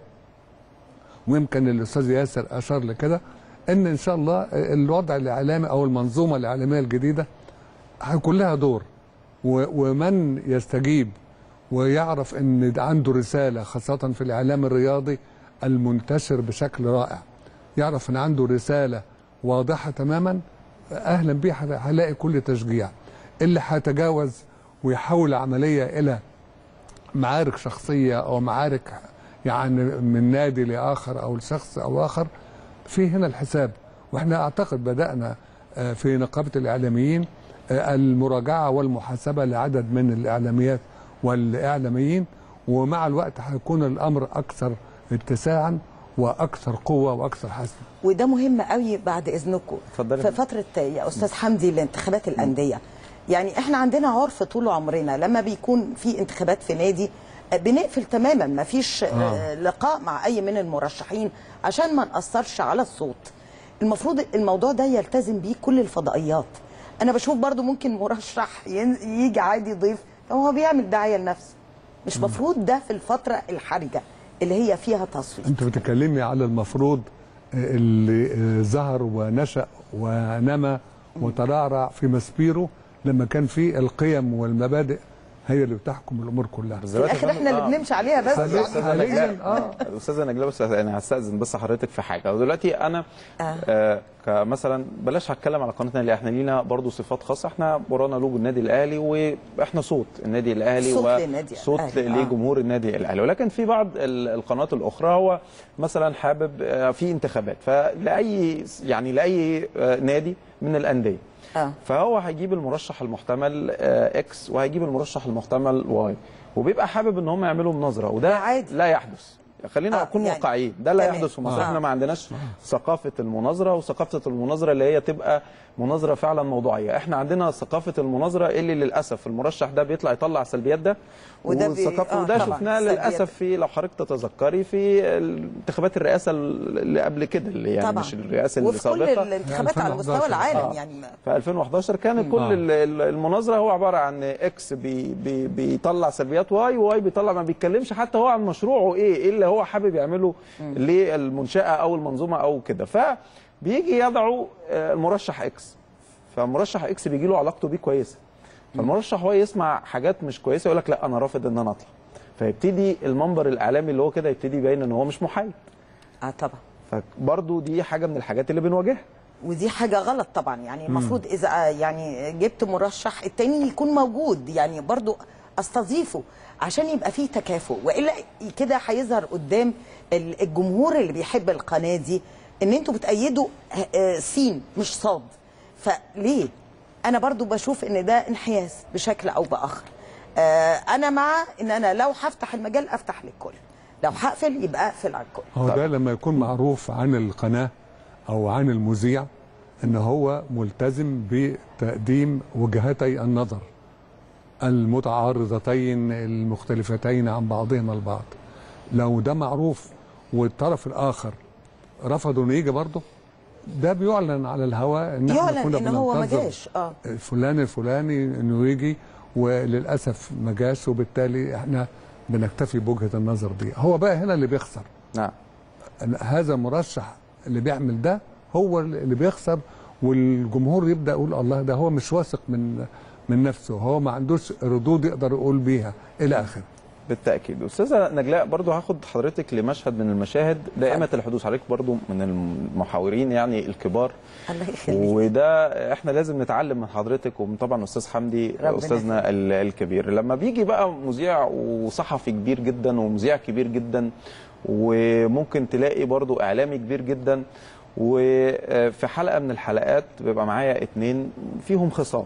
ويمكن الاستاذ ياسر اشار لكده ان ان شاء الله الوضع الاعلامي او المنظومه الاعلاميه الجديده هيكون لها دور و- ومن يستجيب ويعرف ان ده عنده رساله خاصه في الاعلام الرياضي المنتشر بشكل رائع يعرف ان عنده رساله واضحه تماما اهلا بيه هت- هلاقي كل تشجيع اللي هيتجاوز ويحول عمليه الى معارك شخصية أو معارك يعني من نادي لآخر أو لشخص أو آخر في هنا الحساب وإحنا أعتقد بدأنا آه، في نقابة الإعلاميين آه، المراجعة والمحاسبة لعدد من الإعلاميات والإعلاميين ومع الوقت هيكون الأمر أكثر اتساعا وأكثر قوة وأكثر حسم وده مهم قوي بعد اذنكم اتفضلي. في فتره يا استاذ حمدي لانتخابات الانديه يعني احنا عندنا عرف طول عمرنا لما بيكون في انتخابات في نادي آه، بنقفل تماما ما فيش آه. لقاء مع اي من المرشحين عشان ما ناثرش على الصوت المفروض الموضوع ده يلتزم بيه كل الفضائيات انا بشوف برضو ممكن مرشح ين- يجي عادي ضيف طب هو بيعمل دعايه لنفسه مش مفروض ده في الفتره الحرجه اللي هي فيها تصويت أنت بتكلمي على المفروض اللي ظهر ونشأ ونمى وترعرع في مسبيره لما كان في القيم والمبادئ هي اللي بتحكم الامور كلها في الاخر احنا اللي بنمشي عليها بس حاليا- يعني حاليا اه استاذه نجلاء بس انا هستاذن بس حضرتك في حاجه ودلوقتي انا آه. آه كمثلا بلاش هتكلم على قناتنا اللي احنا لينا برضو صفات خاصه احنا ورانا لوجو النادي الاهلي واحنا صوت النادي الاهلي صوت للنادي صوت الأهلي. آه. لجمهور النادي الاهلي ولكن في بعض ال- القنوات الاخرى هو مثلا حابب آه، في انتخابات فلاي يعني لاي آه، نادي من الانديه آه. فهو هيجيب المرشح المحتمل آه، اكس وهيجيب المرشح المحتمل واي وبيبقى حابب ان هم يعملوا مناظره وده عادي. لا يحدث خلينا آه، نكون يعني واقعيين ده لا تمام. يحدث في مصر آه. احنا ما عندناش ثقافه المناظره وثقافه المناظره اللي هي تبقى مناظره فعلا موضوعيه احنا عندنا ثقافه المناظره اللي للاسف المرشح ده بيطلع يطلع سلبيات ده وده بي- والثقافة- آه، وده طبعاً، شفناه سلبيات. للاسف في لو حضرتك تتذكري في انتخابات الرئاسه اللي قبل كده اللي يعني طبعا مش الرئاسه اللي وفي كل سابقه الانتخابات على مستوى 2011. العالم آه. يعني ما- في 2011 كانت كل آه. ال- ال- المناظره هو عباره عن اكس بي بي بيطلع سلبيات واي وواي بيطلع ما بيتكلمش حتى هو عن مشروعه ايه ايه اللي هو حابب يعمله للمنشاه او المنظومه او كده فبيجي يضعوا آه، المرشح اكس فمرشح اكس بيجي له علاقته بيه كويسه فالمرشح هو يسمع حاجات مش كويسه يقول لك لا انا رافض ان انا اطلع فيبتدي المنبر الاعلامي اللي هو كده يبتدي يبين ان هو مش محايد اه طبعا فبرضه دي حاجه من الحاجات اللي بنواجهها ودي حاجة غلط طبعا يعني المفروض إذا آه، يعني جبت مرشح التاني يكون موجود يعني برضو أستضيفه عشان يبقى فيه تكافؤ وإلا كده هيظهر قدام ال- الجمهور اللي بيحب القناة دي إن أنتوا بتأيدوا آه، آه، سين مش صاد فليه؟ أنا برضو بشوف إن ده انحياز بشكل أو بآخر آه، أنا مع إن أنا لو هفتح المجال أفتح للكل لو هقفل يبقى أقفل على الكل هو ده لما يكون معروف عن القناة أو عن المذيع ان هو ملتزم بتقديم وجهتي النظر المتعارضتين المختلفتين عن بعضهما البعض لو ده معروف والطرف الاخر رفضوا انه يجي برضه ده بيعلن على الهواء ان احنا يعلن كنا ان هو ما بننتظر جاش اه فلان الفلاني انه يجي وللاسف ما جاش وبالتالي احنا بنكتفي بوجهه النظر دي هو بقى هنا اللي بيخسر نعم أن هذا المرشح اللي بيعمل ده هو اللي بيخسر والجمهور يبدا يقول الله ده هو مش واثق من من نفسه هو ما عندوش ردود يقدر يقول بيها الى اخره بالتاكيد استاذه نجلاء برضو هاخد حضرتك لمشهد من المشاهد دائمه الحدوث حضرتك برضو من المحاورين يعني الكبار الله يخليك وده احنا لازم نتعلم من حضرتك ومن طبعا استاذ حمدي ربنا استاذنا ال- الكبير لما بيجي بقى مذيع وصحفي كبير جدا ومذيع كبير جدا وممكن تلاقي برضو اعلامي كبير جدا وفي حلقه من الحلقات بيبقى معايا اتنين فيهم خصام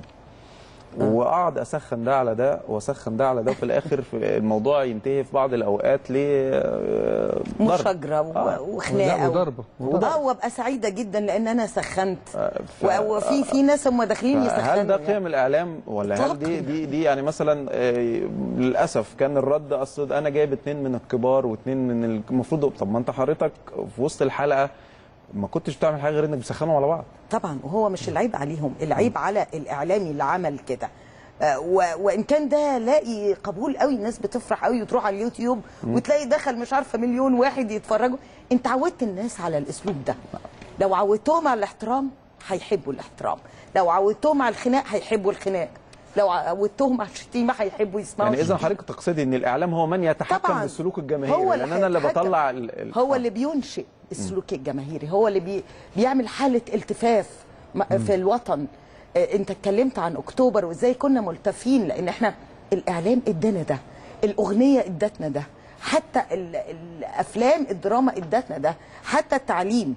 واقعد اسخن ده على ده واسخن ده على ده وفي الاخر في الموضوع ينتهي في بعض الاوقات ل آه، ضرب. مشاجره و- آه. لا وخناقه وضربه وضربه اه وابقى سعيده جدا لان انا سخنت ف- و- وفي في ناس هم داخلين يسخنوا هل ده يعني. قيم الاعلام ولا هل إطلاقاً. دي دي دي يعني مثلا آه، للاسف كان الرد اصل انا جايب اتنين من الكبار واتنين من ال- المفروض طب ما انت حضرتك في وسط الحلقه ما كنتش بتعمل حاجه غير انك بتسخنهم على بعض طبعا وهو مش العيب عليهم العيب على الاعلامي اللي عمل كده آه، و- وان كان ده لاقي قبول قوي الناس بتفرح قوي وتروح على اليوتيوب وتلاقي دخل مش عارفه مليون واحد يتفرجوا انت عودت الناس على الاسلوب ده لو عودتهم على الاحترام هيحبوا الاحترام لو عودتهم على الخناق هيحبوا الخناق لو عودتهم على الشتيمه هيحبوا يسمعوا يعني اذا الشتيمة. حضرتك تقصدي ان الاعلام هو من يتحكم طبعاً. بالسلوك الجماهيري هو لان انا اللي هيتحكم. بطلع ال- ال- هو آه. اللي بينشئ السلوك الجماهيري هو اللي بي بيعمل حاله التفاف م- في الوطن آه، انت اتكلمت عن اكتوبر وازاي كنا ملتفين لان احنا الاعلام ادانا ده الاغنيه ادتنا ده حتى ال- الافلام الدراما ادتنا ده حتى التعليم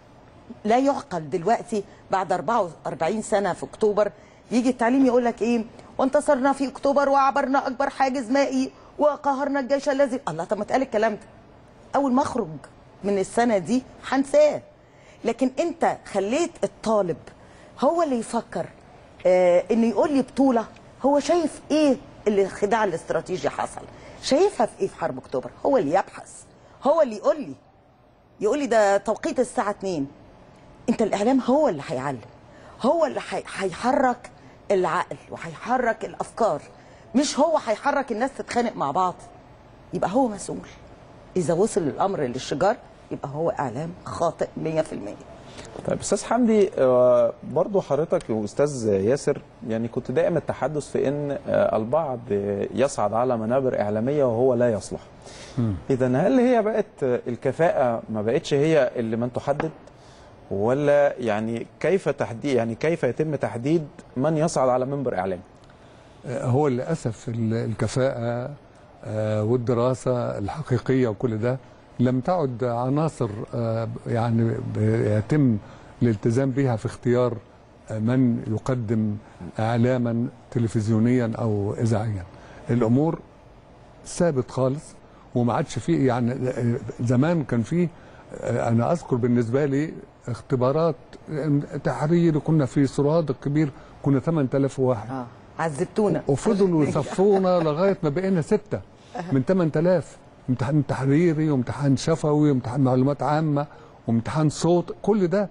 لا يعقل دلوقتي بعد 44 سنه في اكتوبر يجي التعليم يقول لك ايه وانتصرنا في اكتوبر وعبرنا اكبر حاجز مائي وقهرنا الجيش الذي الله طب ما اتقال الكلام ده اول ما اخرج من السنه دي هنساه لكن انت خليت الطالب هو اللي يفكر آه انه يقول لي بطوله هو شايف ايه اللي الخداع الاستراتيجي حصل شايفها في ايه في حرب اكتوبر هو اللي يبحث هو اللي يقول لي يقول لي ده توقيت الساعه 2 انت الاعلام هو اللي هيعلم هو اللي هي- هيحرك العقل وهيحرك الافكار مش هو هيحرك الناس تتخانق مع بعض يبقى هو مسؤول اذا وصل الامر للشجار يبقى هو اعلام خاطئ 100% طيب استاذ حمدي آه، برضو حضرتك واستاذ ياسر يعني كنت دائم التحدث في ان آه، البعض آه، يصعد على منابر اعلاميه وهو لا يصلح اذا هل هي بقت آه، الكفاءه ما بقتش هي اللي من تحدد ولا يعني كيف تحديد يعني كيف يتم تحديد من يصعد على منبر اعلامي هو للاسف ال- الكفاءه آه، والدراسه الحقيقيه وكل ده لم تعد عناصر آه، يعني يتم الالتزام بها في اختيار آه، من يقدم اعلاما تلفزيونيا او اذاعيا الامور ثابت خالص وما عادش فيه يعني آه، زمان كان فيه آه، انا اذكر بالنسبه لي اختبارات آه، تحرير كنا في سراد الكبير كنا 8000 واحد اه عذبتونا وفضلوا يصفونا لغايه ما بقينا سته من 8000 امتحان تحريري وامتحان شفوي وامتحان معلومات عامه وامتحان صوت كل ده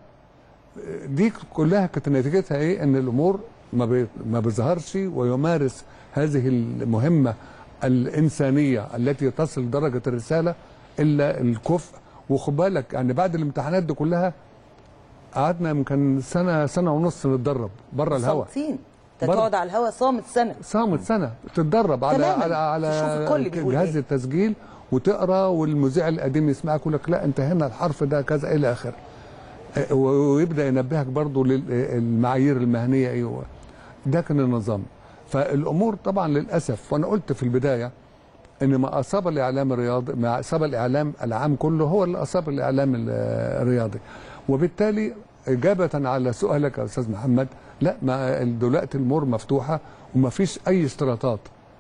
دي كلها كانت نتيجتها ايه ان الامور ما بي- ما بيظهرش ويمارس هذه المهمه الانسانيه التي تصل درجه الرساله الا الكفء وخد بالك يعني بعد الامتحانات دي كلها قعدنا يمكن سنه سنه ونص نتدرب بره الهواء صامتين انت برضه. تقعد على الهوا صامت سنه صامت سنه تتدرب على تماماً. على تشوف على الكل بيقول جهاز إيه. التسجيل وتقرا والمذيع القديم يسمعك يقول لك لا انت هنا الحرف ده كذا الى اخره آه، ويبدا ينبهك برضه للمعايير المهنيه ايوه ده كان النظام فالامور طبعا للاسف وانا قلت في البدايه ان ما اصاب الاعلام الرياضي ما اصاب الاعلام العام كله هو اللي اصاب الاعلام ال- الرياضي وبالتالي اجابه على سؤالك يا استاذ محمد لا ما دلوقتي الامور مفتوحه وما فيش اي اشتراطات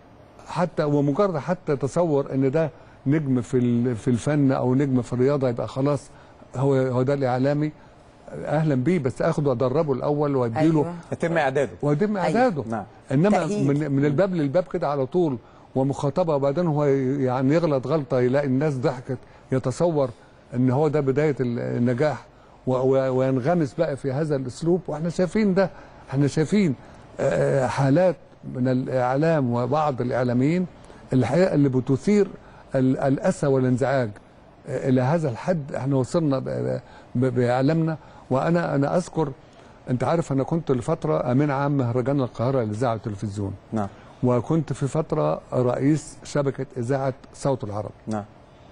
حتى ومجرد حتى تصور ان ده نجم في ال- في الفن او نجم في الرياضه يبقى خلاص هو هو ده الاعلامي اهلا بيه بس اخده وادربه الاول واديله أيوة. يتم اعداده ويتم اعداده نعم. انما تأهيل. من, من الباب للباب كده على طول ومخاطبه وبعدين هو يعني يغلط غلطه يلاقي الناس ضحكت يتصور ان هو ده بدايه النجاح و- و- وينغمس بقى في هذا الاسلوب واحنا شايفين ده احنا شايفين آه، حالات من الاعلام وبعض الاعلاميين الحقيقه اللي بتثير ال- الاسى والانزعاج آه، الى هذا الحد احنا وصلنا ب- ب- باعلامنا وانا انا اذكر انت عارف انا كنت لفتره امين عام مهرجان القاهره للاذاعه والتلفزيون نعم وكنت في فتره رئيس شبكه اذاعه صوت العرب نعم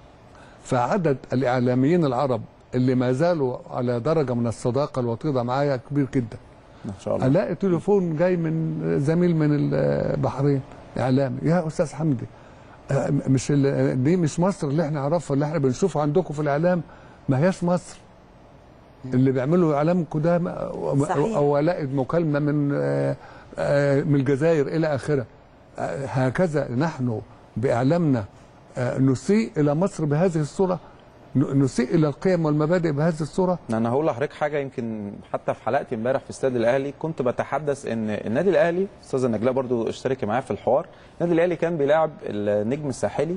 فعدد الاعلاميين العرب اللي ما زالوا على درجه من الصداقه الوطيده معايا كبير جدا ما شاء الله الاقي تليفون جاي من زميل من البحرين اعلامي يا استاذ حمدي آه، مش ال- دي مش مصر اللي احنا نعرفها اللي احنا بنشوفه عندكم في الاعلام ما هياش مصر اللي بيعملوا اعلامكم ده ما- صحيح. او الاقي مكالمه من آه، آه، من الجزائر الى اخره آه، هكذا نحن باعلامنا آه، نسيء الى مصر بهذه الصوره ن- نسيء الى القيم والمبادئ بهذه الصوره انا هقول لحضرتك حاجه يمكن حتى في حلقتي امبارح في استاد الاهلي كنت بتحدث ان النادي الاهلي استاذه نجلاء برضو اشتركي معايا في الحوار النادي الاهلي كان بيلاعب النجم الساحلي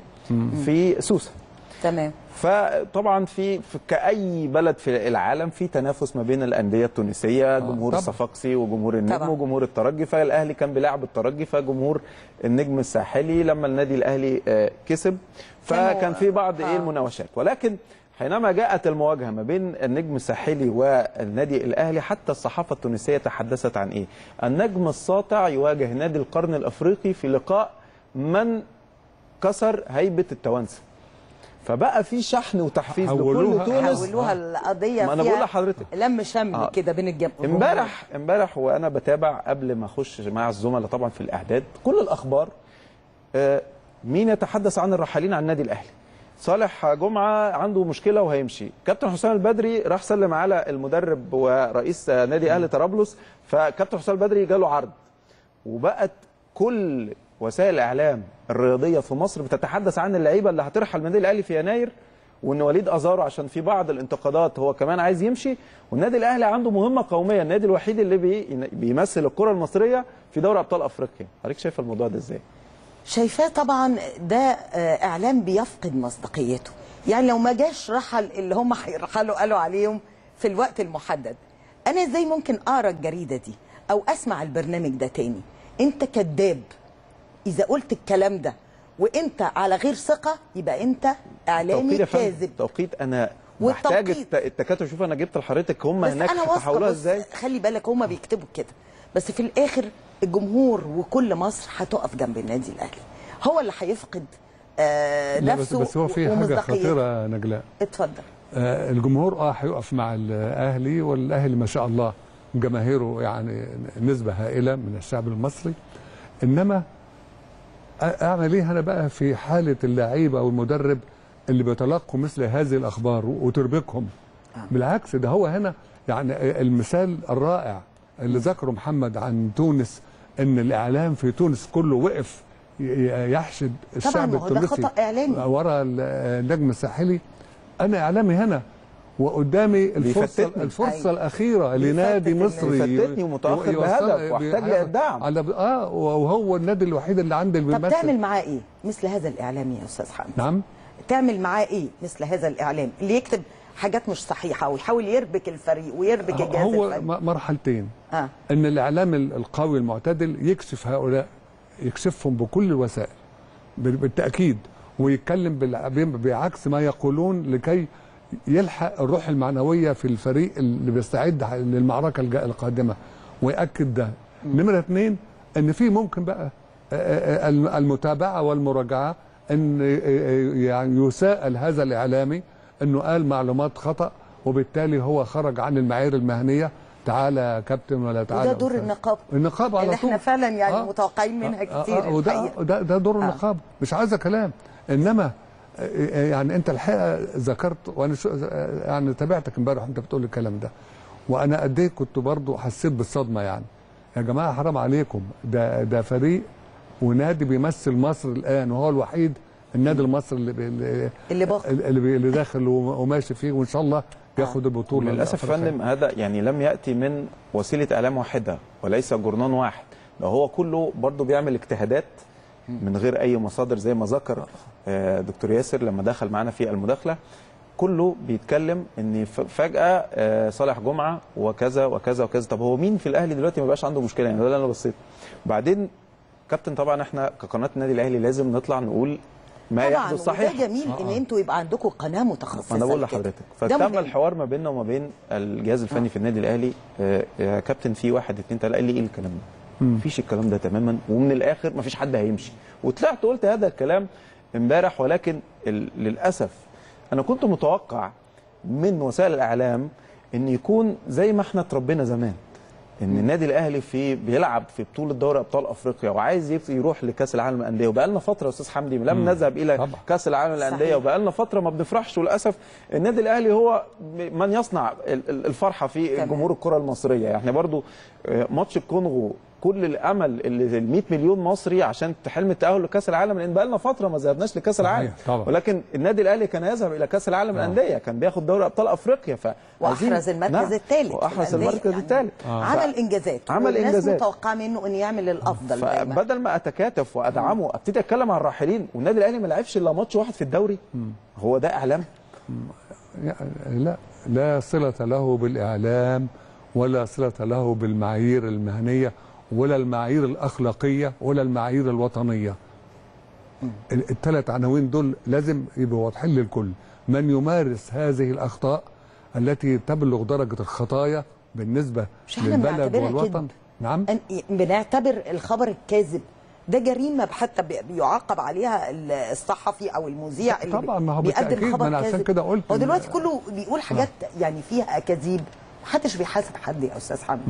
في سوسه تمام فطبعا في, في كاي بلد في العالم في تنافس ما بين الانديه التونسيه جمهور طبعا. الصفاقسي وجمهور النجم طبعا. وجمهور الترجي فالاهلي كان بيلاعب الترجي فجمهور النجم الساحلي لما النادي الاهلي آه، كسب كانوا- فكان في بعض ايه آه. المناوشات ولكن حينما جاءت المواجهه ما بين النجم الساحلي والنادي الاهلي حتى الصحافه التونسيه تحدثت عن ايه؟ النجم الساطع يواجه نادي القرن الافريقي في لقاء من كسر هيبه التوانسه. فبقى في شحن وتحفيز لكل حولوها- تونس حولوها القضيه ما أنا فيها بقول لحضرتك. لم شمل آه. كده بين الجمهور امبارح امبارح وانا بتابع قبل ما اخش مع الزملاء طبعا في الاعداد كل الاخبار آه، مين يتحدث عن الرحالين عن النادي الاهلي صالح جمعه عنده مشكله وهيمشي كابتن حسام البدري راح سلم على المدرب ورئيس نادي اهلي طرابلس فكابتن حسام البدري جاله عرض وبقت كل وسائل الاعلام الرياضيه في مصر بتتحدث عن اللعيبه اللي هترحل من النادي الاهلي في يناير وان وليد ازارو عشان في بعض الانتقادات هو كمان عايز يمشي والنادي الاهلي عنده مهمه قوميه النادي الوحيد اللي بي بيمثل الكره المصريه في دوري ابطال افريقيا حضرتك شايف الموضوع ده ازاي شايفاه طبعا ده آه، اعلام بيفقد مصداقيته يعني لو ما جاش رحل اللي هم هيرحلوا قالوا عليهم في الوقت المحدد انا ازاي ممكن اقرا الجريده دي او اسمع البرنامج ده تاني انت كذاب اذا قلت الكلام ده وانت على غير ثقه يبقى انت توقيت اعلامي يا فندم كاذب توقيت انا محتاج والتوقيت. الت- التكاتف شوف انا جبت لحضرتك هم بس هناك انا واثقه هتحولوها بص ازاي خلي بالك هما بيكتبوا كده بس في الاخر الجمهور وكل مصر هتقف جنب النادي الاهلي هو اللي هيفقد آه لا بس, نفسه بس هو في حاجه ومصداقيته. خطيره يا نجلاء اتفضل آه، الجمهور اه هيقف مع الاهلي والاهلي ما شاء الله جماهيره يعني نسبه هائله من الشعب المصري انما أ- اعمل ايه انا بقى في حاله اللعيبه او المدرب اللي بيتلقوا مثل هذه الاخبار وتربكهم بالعكس ده هو هنا يعني المثال الرائع اللي ذكره محمد عن تونس ان الاعلام في تونس كله وقف ي- ي- يحشد الشعب ما هو ده التونسي خطأ إعلامي. ورا النجم الساحلي انا اعلامي هنا وقدامي الفرصه بيفتتني. الفرصه أيوة. الاخيره لنادي بيفتت مصري بيفتتني ومتأخر يوصل- بهدف واحتاج بي- للدعم. على اه وهو النادي الوحيد اللي عندي اللي طب بيمثل تعمل معاه ايه مثل هذا الاعلام يا استاذ حمد نعم تعمل معاه ايه مثل هذا الاعلام اللي يكتب حاجات مش صحيحه ويحاول يربك الفريق ويربك الجهاز هو الفني م- مرحلتين اه ان الاعلام ال- القوي المعتدل يكشف هؤلاء يكشفهم بكل الوسائل بال- بالتاكيد ويتكلم بالع- بعكس ما يقولون لكي يلحق الروح المعنويه في الفريق اللي بيستعد ح- للمعركه الج- القادمه وياكد ده نمره اثنين ان في ممكن بقى آه، آه، الم- المتابعه والمراجعه ان آه، آه، يعني يساءل هذا الاعلامي انه قال معلومات خطا وبالتالي هو خرج عن المعايير المهنيه تعالى يا كابتن ولا تعالى وده دور أستاذ. النقابه النقابه على اللي طول احنا فعلا يعني متوقعين منها كتير وده الحقيقة. ده, ده دور آه. النقابه مش عايزه كلام انما آه، آه، يعني انت الحقيقه ذكرت وانا شو آه، يعني تابعتك امبارح وانت بتقول الكلام ده وانا قد ايه كنت برضو حسيت بالصدمه يعني يا جماعه حرام عليكم ده ده فريق ونادي بيمثل مصر الان وهو الوحيد النادي المصري اللي بي- اللي اللي باقي. اللي, بي- اللي داخل وم- وماشي فيه وان شاء الله بياخد البطوله للاسف يا الأفريقية. فندم هذا يعني لم ياتي من وسيله اعلام واحده وليس جورنان واحد ده هو كله برضه بيعمل اجتهادات من غير اي مصادر زي ما ذكر آه، دكتور ياسر لما دخل معانا في المداخله كله بيتكلم ان ف- فجاه آه، صالح جمعه وكذا وكذا وكذا طب هو مين في الاهلي دلوقتي ما بقاش عنده مشكله يعني ده اللي انا بصيت بعدين كابتن طبعا احنا كقناه النادي الاهلي لازم نطلع نقول ما طبعا يحدث صحيح وده جميل ان انتوا يبقى عندكم قناه متخصصه انا بقول كده. لحضرتك ده فتم مهم. الحوار ما بيننا وما بين الجهاز الفني في النادي الاهلي آه، يا كابتن في واحد اتنين تلاته قال لي ايه الكلام ده؟ مفيش الكلام ده تماما ومن الاخر مفيش حد هيمشي وطلعت قلت هذا الكلام امبارح ولكن ال- للاسف انا كنت متوقع من وسائل الاعلام ان يكون زي ما احنا اتربينا زمان ان النادي الاهلي في بيلعب في بطوله دوري ابطال افريقيا وعايز يف- يروح لكاس العالم للانديه وبقى لنا فتره يا استاذ حمدي لم نذهب الى طبعا. كاس العالم للانديه صحيح. وبقى لنا فتره ما بنفرحش وللاسف النادي الاهلي هو من يصنع ال- ال- الفرحه في تمام. جمهور الكره المصريه يعني برضو آه، ماتش الكونغو كل الامل اللي ال 100 مليون مصري عشان حلم التاهل لكاس العالم لان بقى لنا فتره ما ذهبناش لكاس صحيح، العالم طبعا. ولكن النادي الاهلي كان يذهب الى كاس العالم للانديه كان بياخد دوري ابطال افريقيا ف واحرز المركز الثالث واحرز المركز الثالث عمل انجازات عمل والناس إنجازات. متوقعه منه انه يعمل الافضل دايما فبدل ما اتكاتف وادعمه ابتدي اتكلم عن الراحلين والنادي الاهلي ما لعبش الا ماتش واحد في الدوري هو ده اعلام لا لا صلة له بالإعلام ولا صلة له بالمعايير المهنية ولا المعايير الأخلاقية ولا المعايير الوطنية الثلاث عناوين دول لازم يبقوا واضحين للكل من يمارس هذه الأخطاء التي تبلغ درجة الخطايا بالنسبة مش احنا للبلد بنعتبرها والوطن كذب. نعم أن- بنعتبر الخبر الكاذب ده جريمه حتى بي- بيعاقب عليها ال- الصحفي او المذيع اللي طبعا، ما هو بيقدم بالتأكيد، ما خبر أنا عشان كاذب كده قلت هو إن- دلوقتي كله بيقول حاجات يعني فيها اكاذيب محدش بيحاسب حد يا استاذ حمدي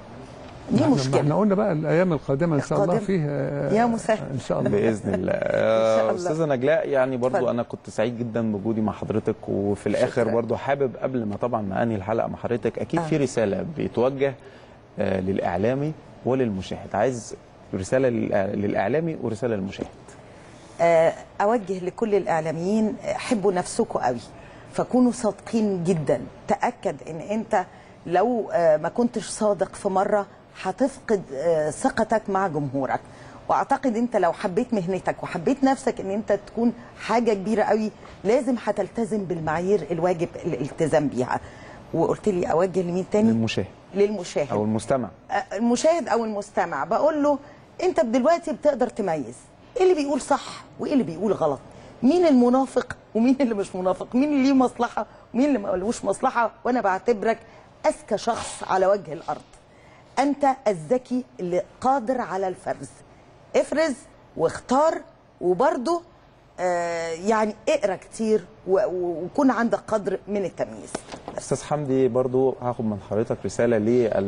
دي ما احنا- ما مشكله احنا قلنا بقى الأيام القادمة إن شاء الله القادمة. فيه آه، يا مسهل. إن شاء الله باذن الله شاء آه، الله. استاذه نجلاء يعني برضو اتفضل. انا كنت سعيد جدا بوجودي مع حضرتك وفي الاخر شكرا. برضو حابب قبل ما طبعا ما انهي الحلقه مع حضرتك اكيد آه. في رساله بتوجه آه، للاعلامي وللمشاهد عايز رساله للإع- للاعلامي ورساله للمشاهد آه، اوجه لكل الاعلاميين آه، حبوا نفسكم قوي فكونوا صادقين جدا تاكد ان انت لو آه، ما كنتش صادق في مره هتفقد آه، ثقتك مع جمهورك واعتقد انت لو حبيت مهنتك وحبيت نفسك ان انت تكون حاجه كبيره قوي لازم هتلتزم بالمعايير الواجب الالتزام بيها وقلت لي اوجه لمين تاني للمشاهد للمشاهد او المستمع المشاهد او المستمع بقول له انت دلوقتي بتقدر تميز ايه اللي بيقول صح وايه اللي بيقول غلط مين المنافق ومين اللي مش منافق مين اللي ليه مصلحه ومين اللي ملوش مصلحه وانا بعتبرك اذكى شخص على وجه الارض انت الذكي اللي قادر على الفرز افرز واختار وبرضه آه يعني اقرا كتير و- و- وكون عندك قدر من التمييز استاذ حمدي برضو هاخد من حضرتك رساله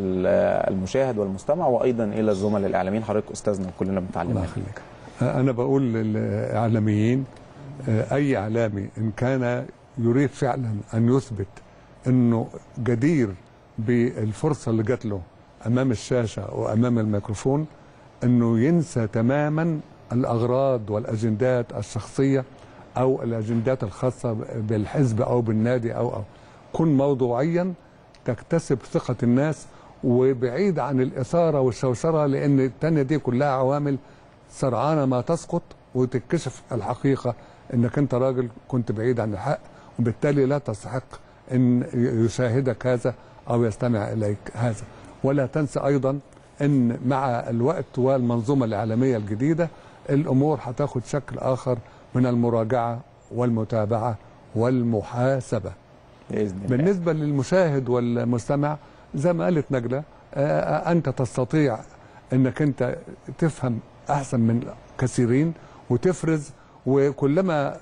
للمشاهد والمستمع وايضا الى الزملاء الاعلاميين حضرتك استاذنا كلنا بنتعلم الله منك. يخليك انا بقول للاعلاميين آه، اي اعلامي ان كان يريد فعلا ان يثبت انه جدير بالفرصه اللي جات له امام الشاشه وامام الميكروفون انه ينسى تماما الاغراض والاجندات الشخصيه او الاجندات الخاصه بالحزب او بالنادي او او كن موضوعيا تكتسب ثقه الناس وبعيد عن الاثاره والشوشره لان التانيه دي كلها عوامل سرعان ما تسقط وتكتشف الحقيقه انك انت راجل كنت بعيد عن الحق وبالتالي لا تستحق ان يشاهدك هذا او يستمع اليك هذا ولا تنسى ايضا ان مع الوقت والمنظومه الاعلاميه الجديده الامور هتاخد شكل اخر من المراجعه والمتابعه والمحاسبه باذن الله بالنسبه للمشاهد والمستمع زي ما قالت نجله آه، انت تستطيع انك انت تفهم احسن من كثيرين وتفرز وكلما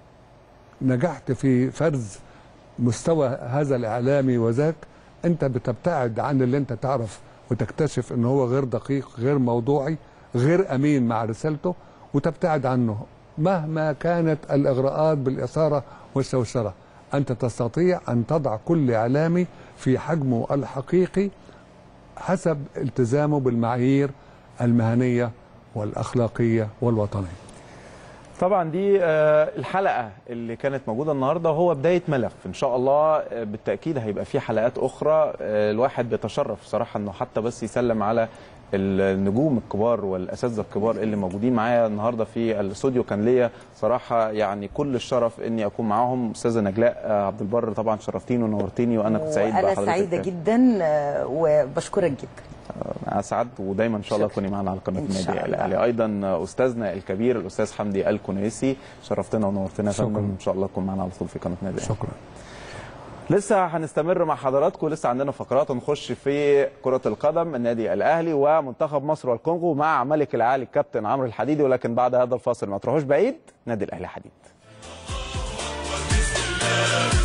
نجحت في فرز مستوى هذا الاعلامي وذاك انت بتبتعد عن اللي انت تعرف وتكتشف ان هو غير دقيق غير موضوعي غير امين مع رسالته وتبتعد عنه مهما كانت الاغراءات بالاثاره والشوشره انت تستطيع ان تضع كل اعلامي في حجمه الحقيقي حسب التزامه بالمعايير المهنيه والاخلاقيه والوطنيه طبعا دي آه، الحلقه اللي كانت موجوده النهارده هو بدايه ملف ان شاء الله آه، بالتاكيد هيبقى في حلقات اخرى آه، الواحد بيتشرف صراحه انه حتى بس يسلم على النجوم الكبار والاساتذه الكبار اللي موجودين معايا النهارده في الاستوديو كان ليا صراحه يعني كل الشرف اني اكون معاهم استاذه نجلاء آه، عبد البر طبعا شرفتيني ونورتيني وانا كنت سعيد انا بحضرتك سعيده جدا آه، وبشكرك جدا اسعد ودايما ان شاء الله شكرا. تكوني معنا على قناه إن شاء النادي الله. الاهلي ايضا استاذنا الكبير الاستاذ حمدي الكنيسي شرفتنا ونورتنا يا شكرا. فندم ان شاء الله تكون معنا على طول في قناه النادي الأهلي. شكرا لسه هنستمر مع حضراتكم لسه عندنا فقرات نخش في كرة القدم النادي الأهلي ومنتخب مصر والكونغو مع ملك العالي الكابتن عمرو الحديدي ولكن بعد هذا الفاصل ما تروحوش بعيد نادي الأهلي حديد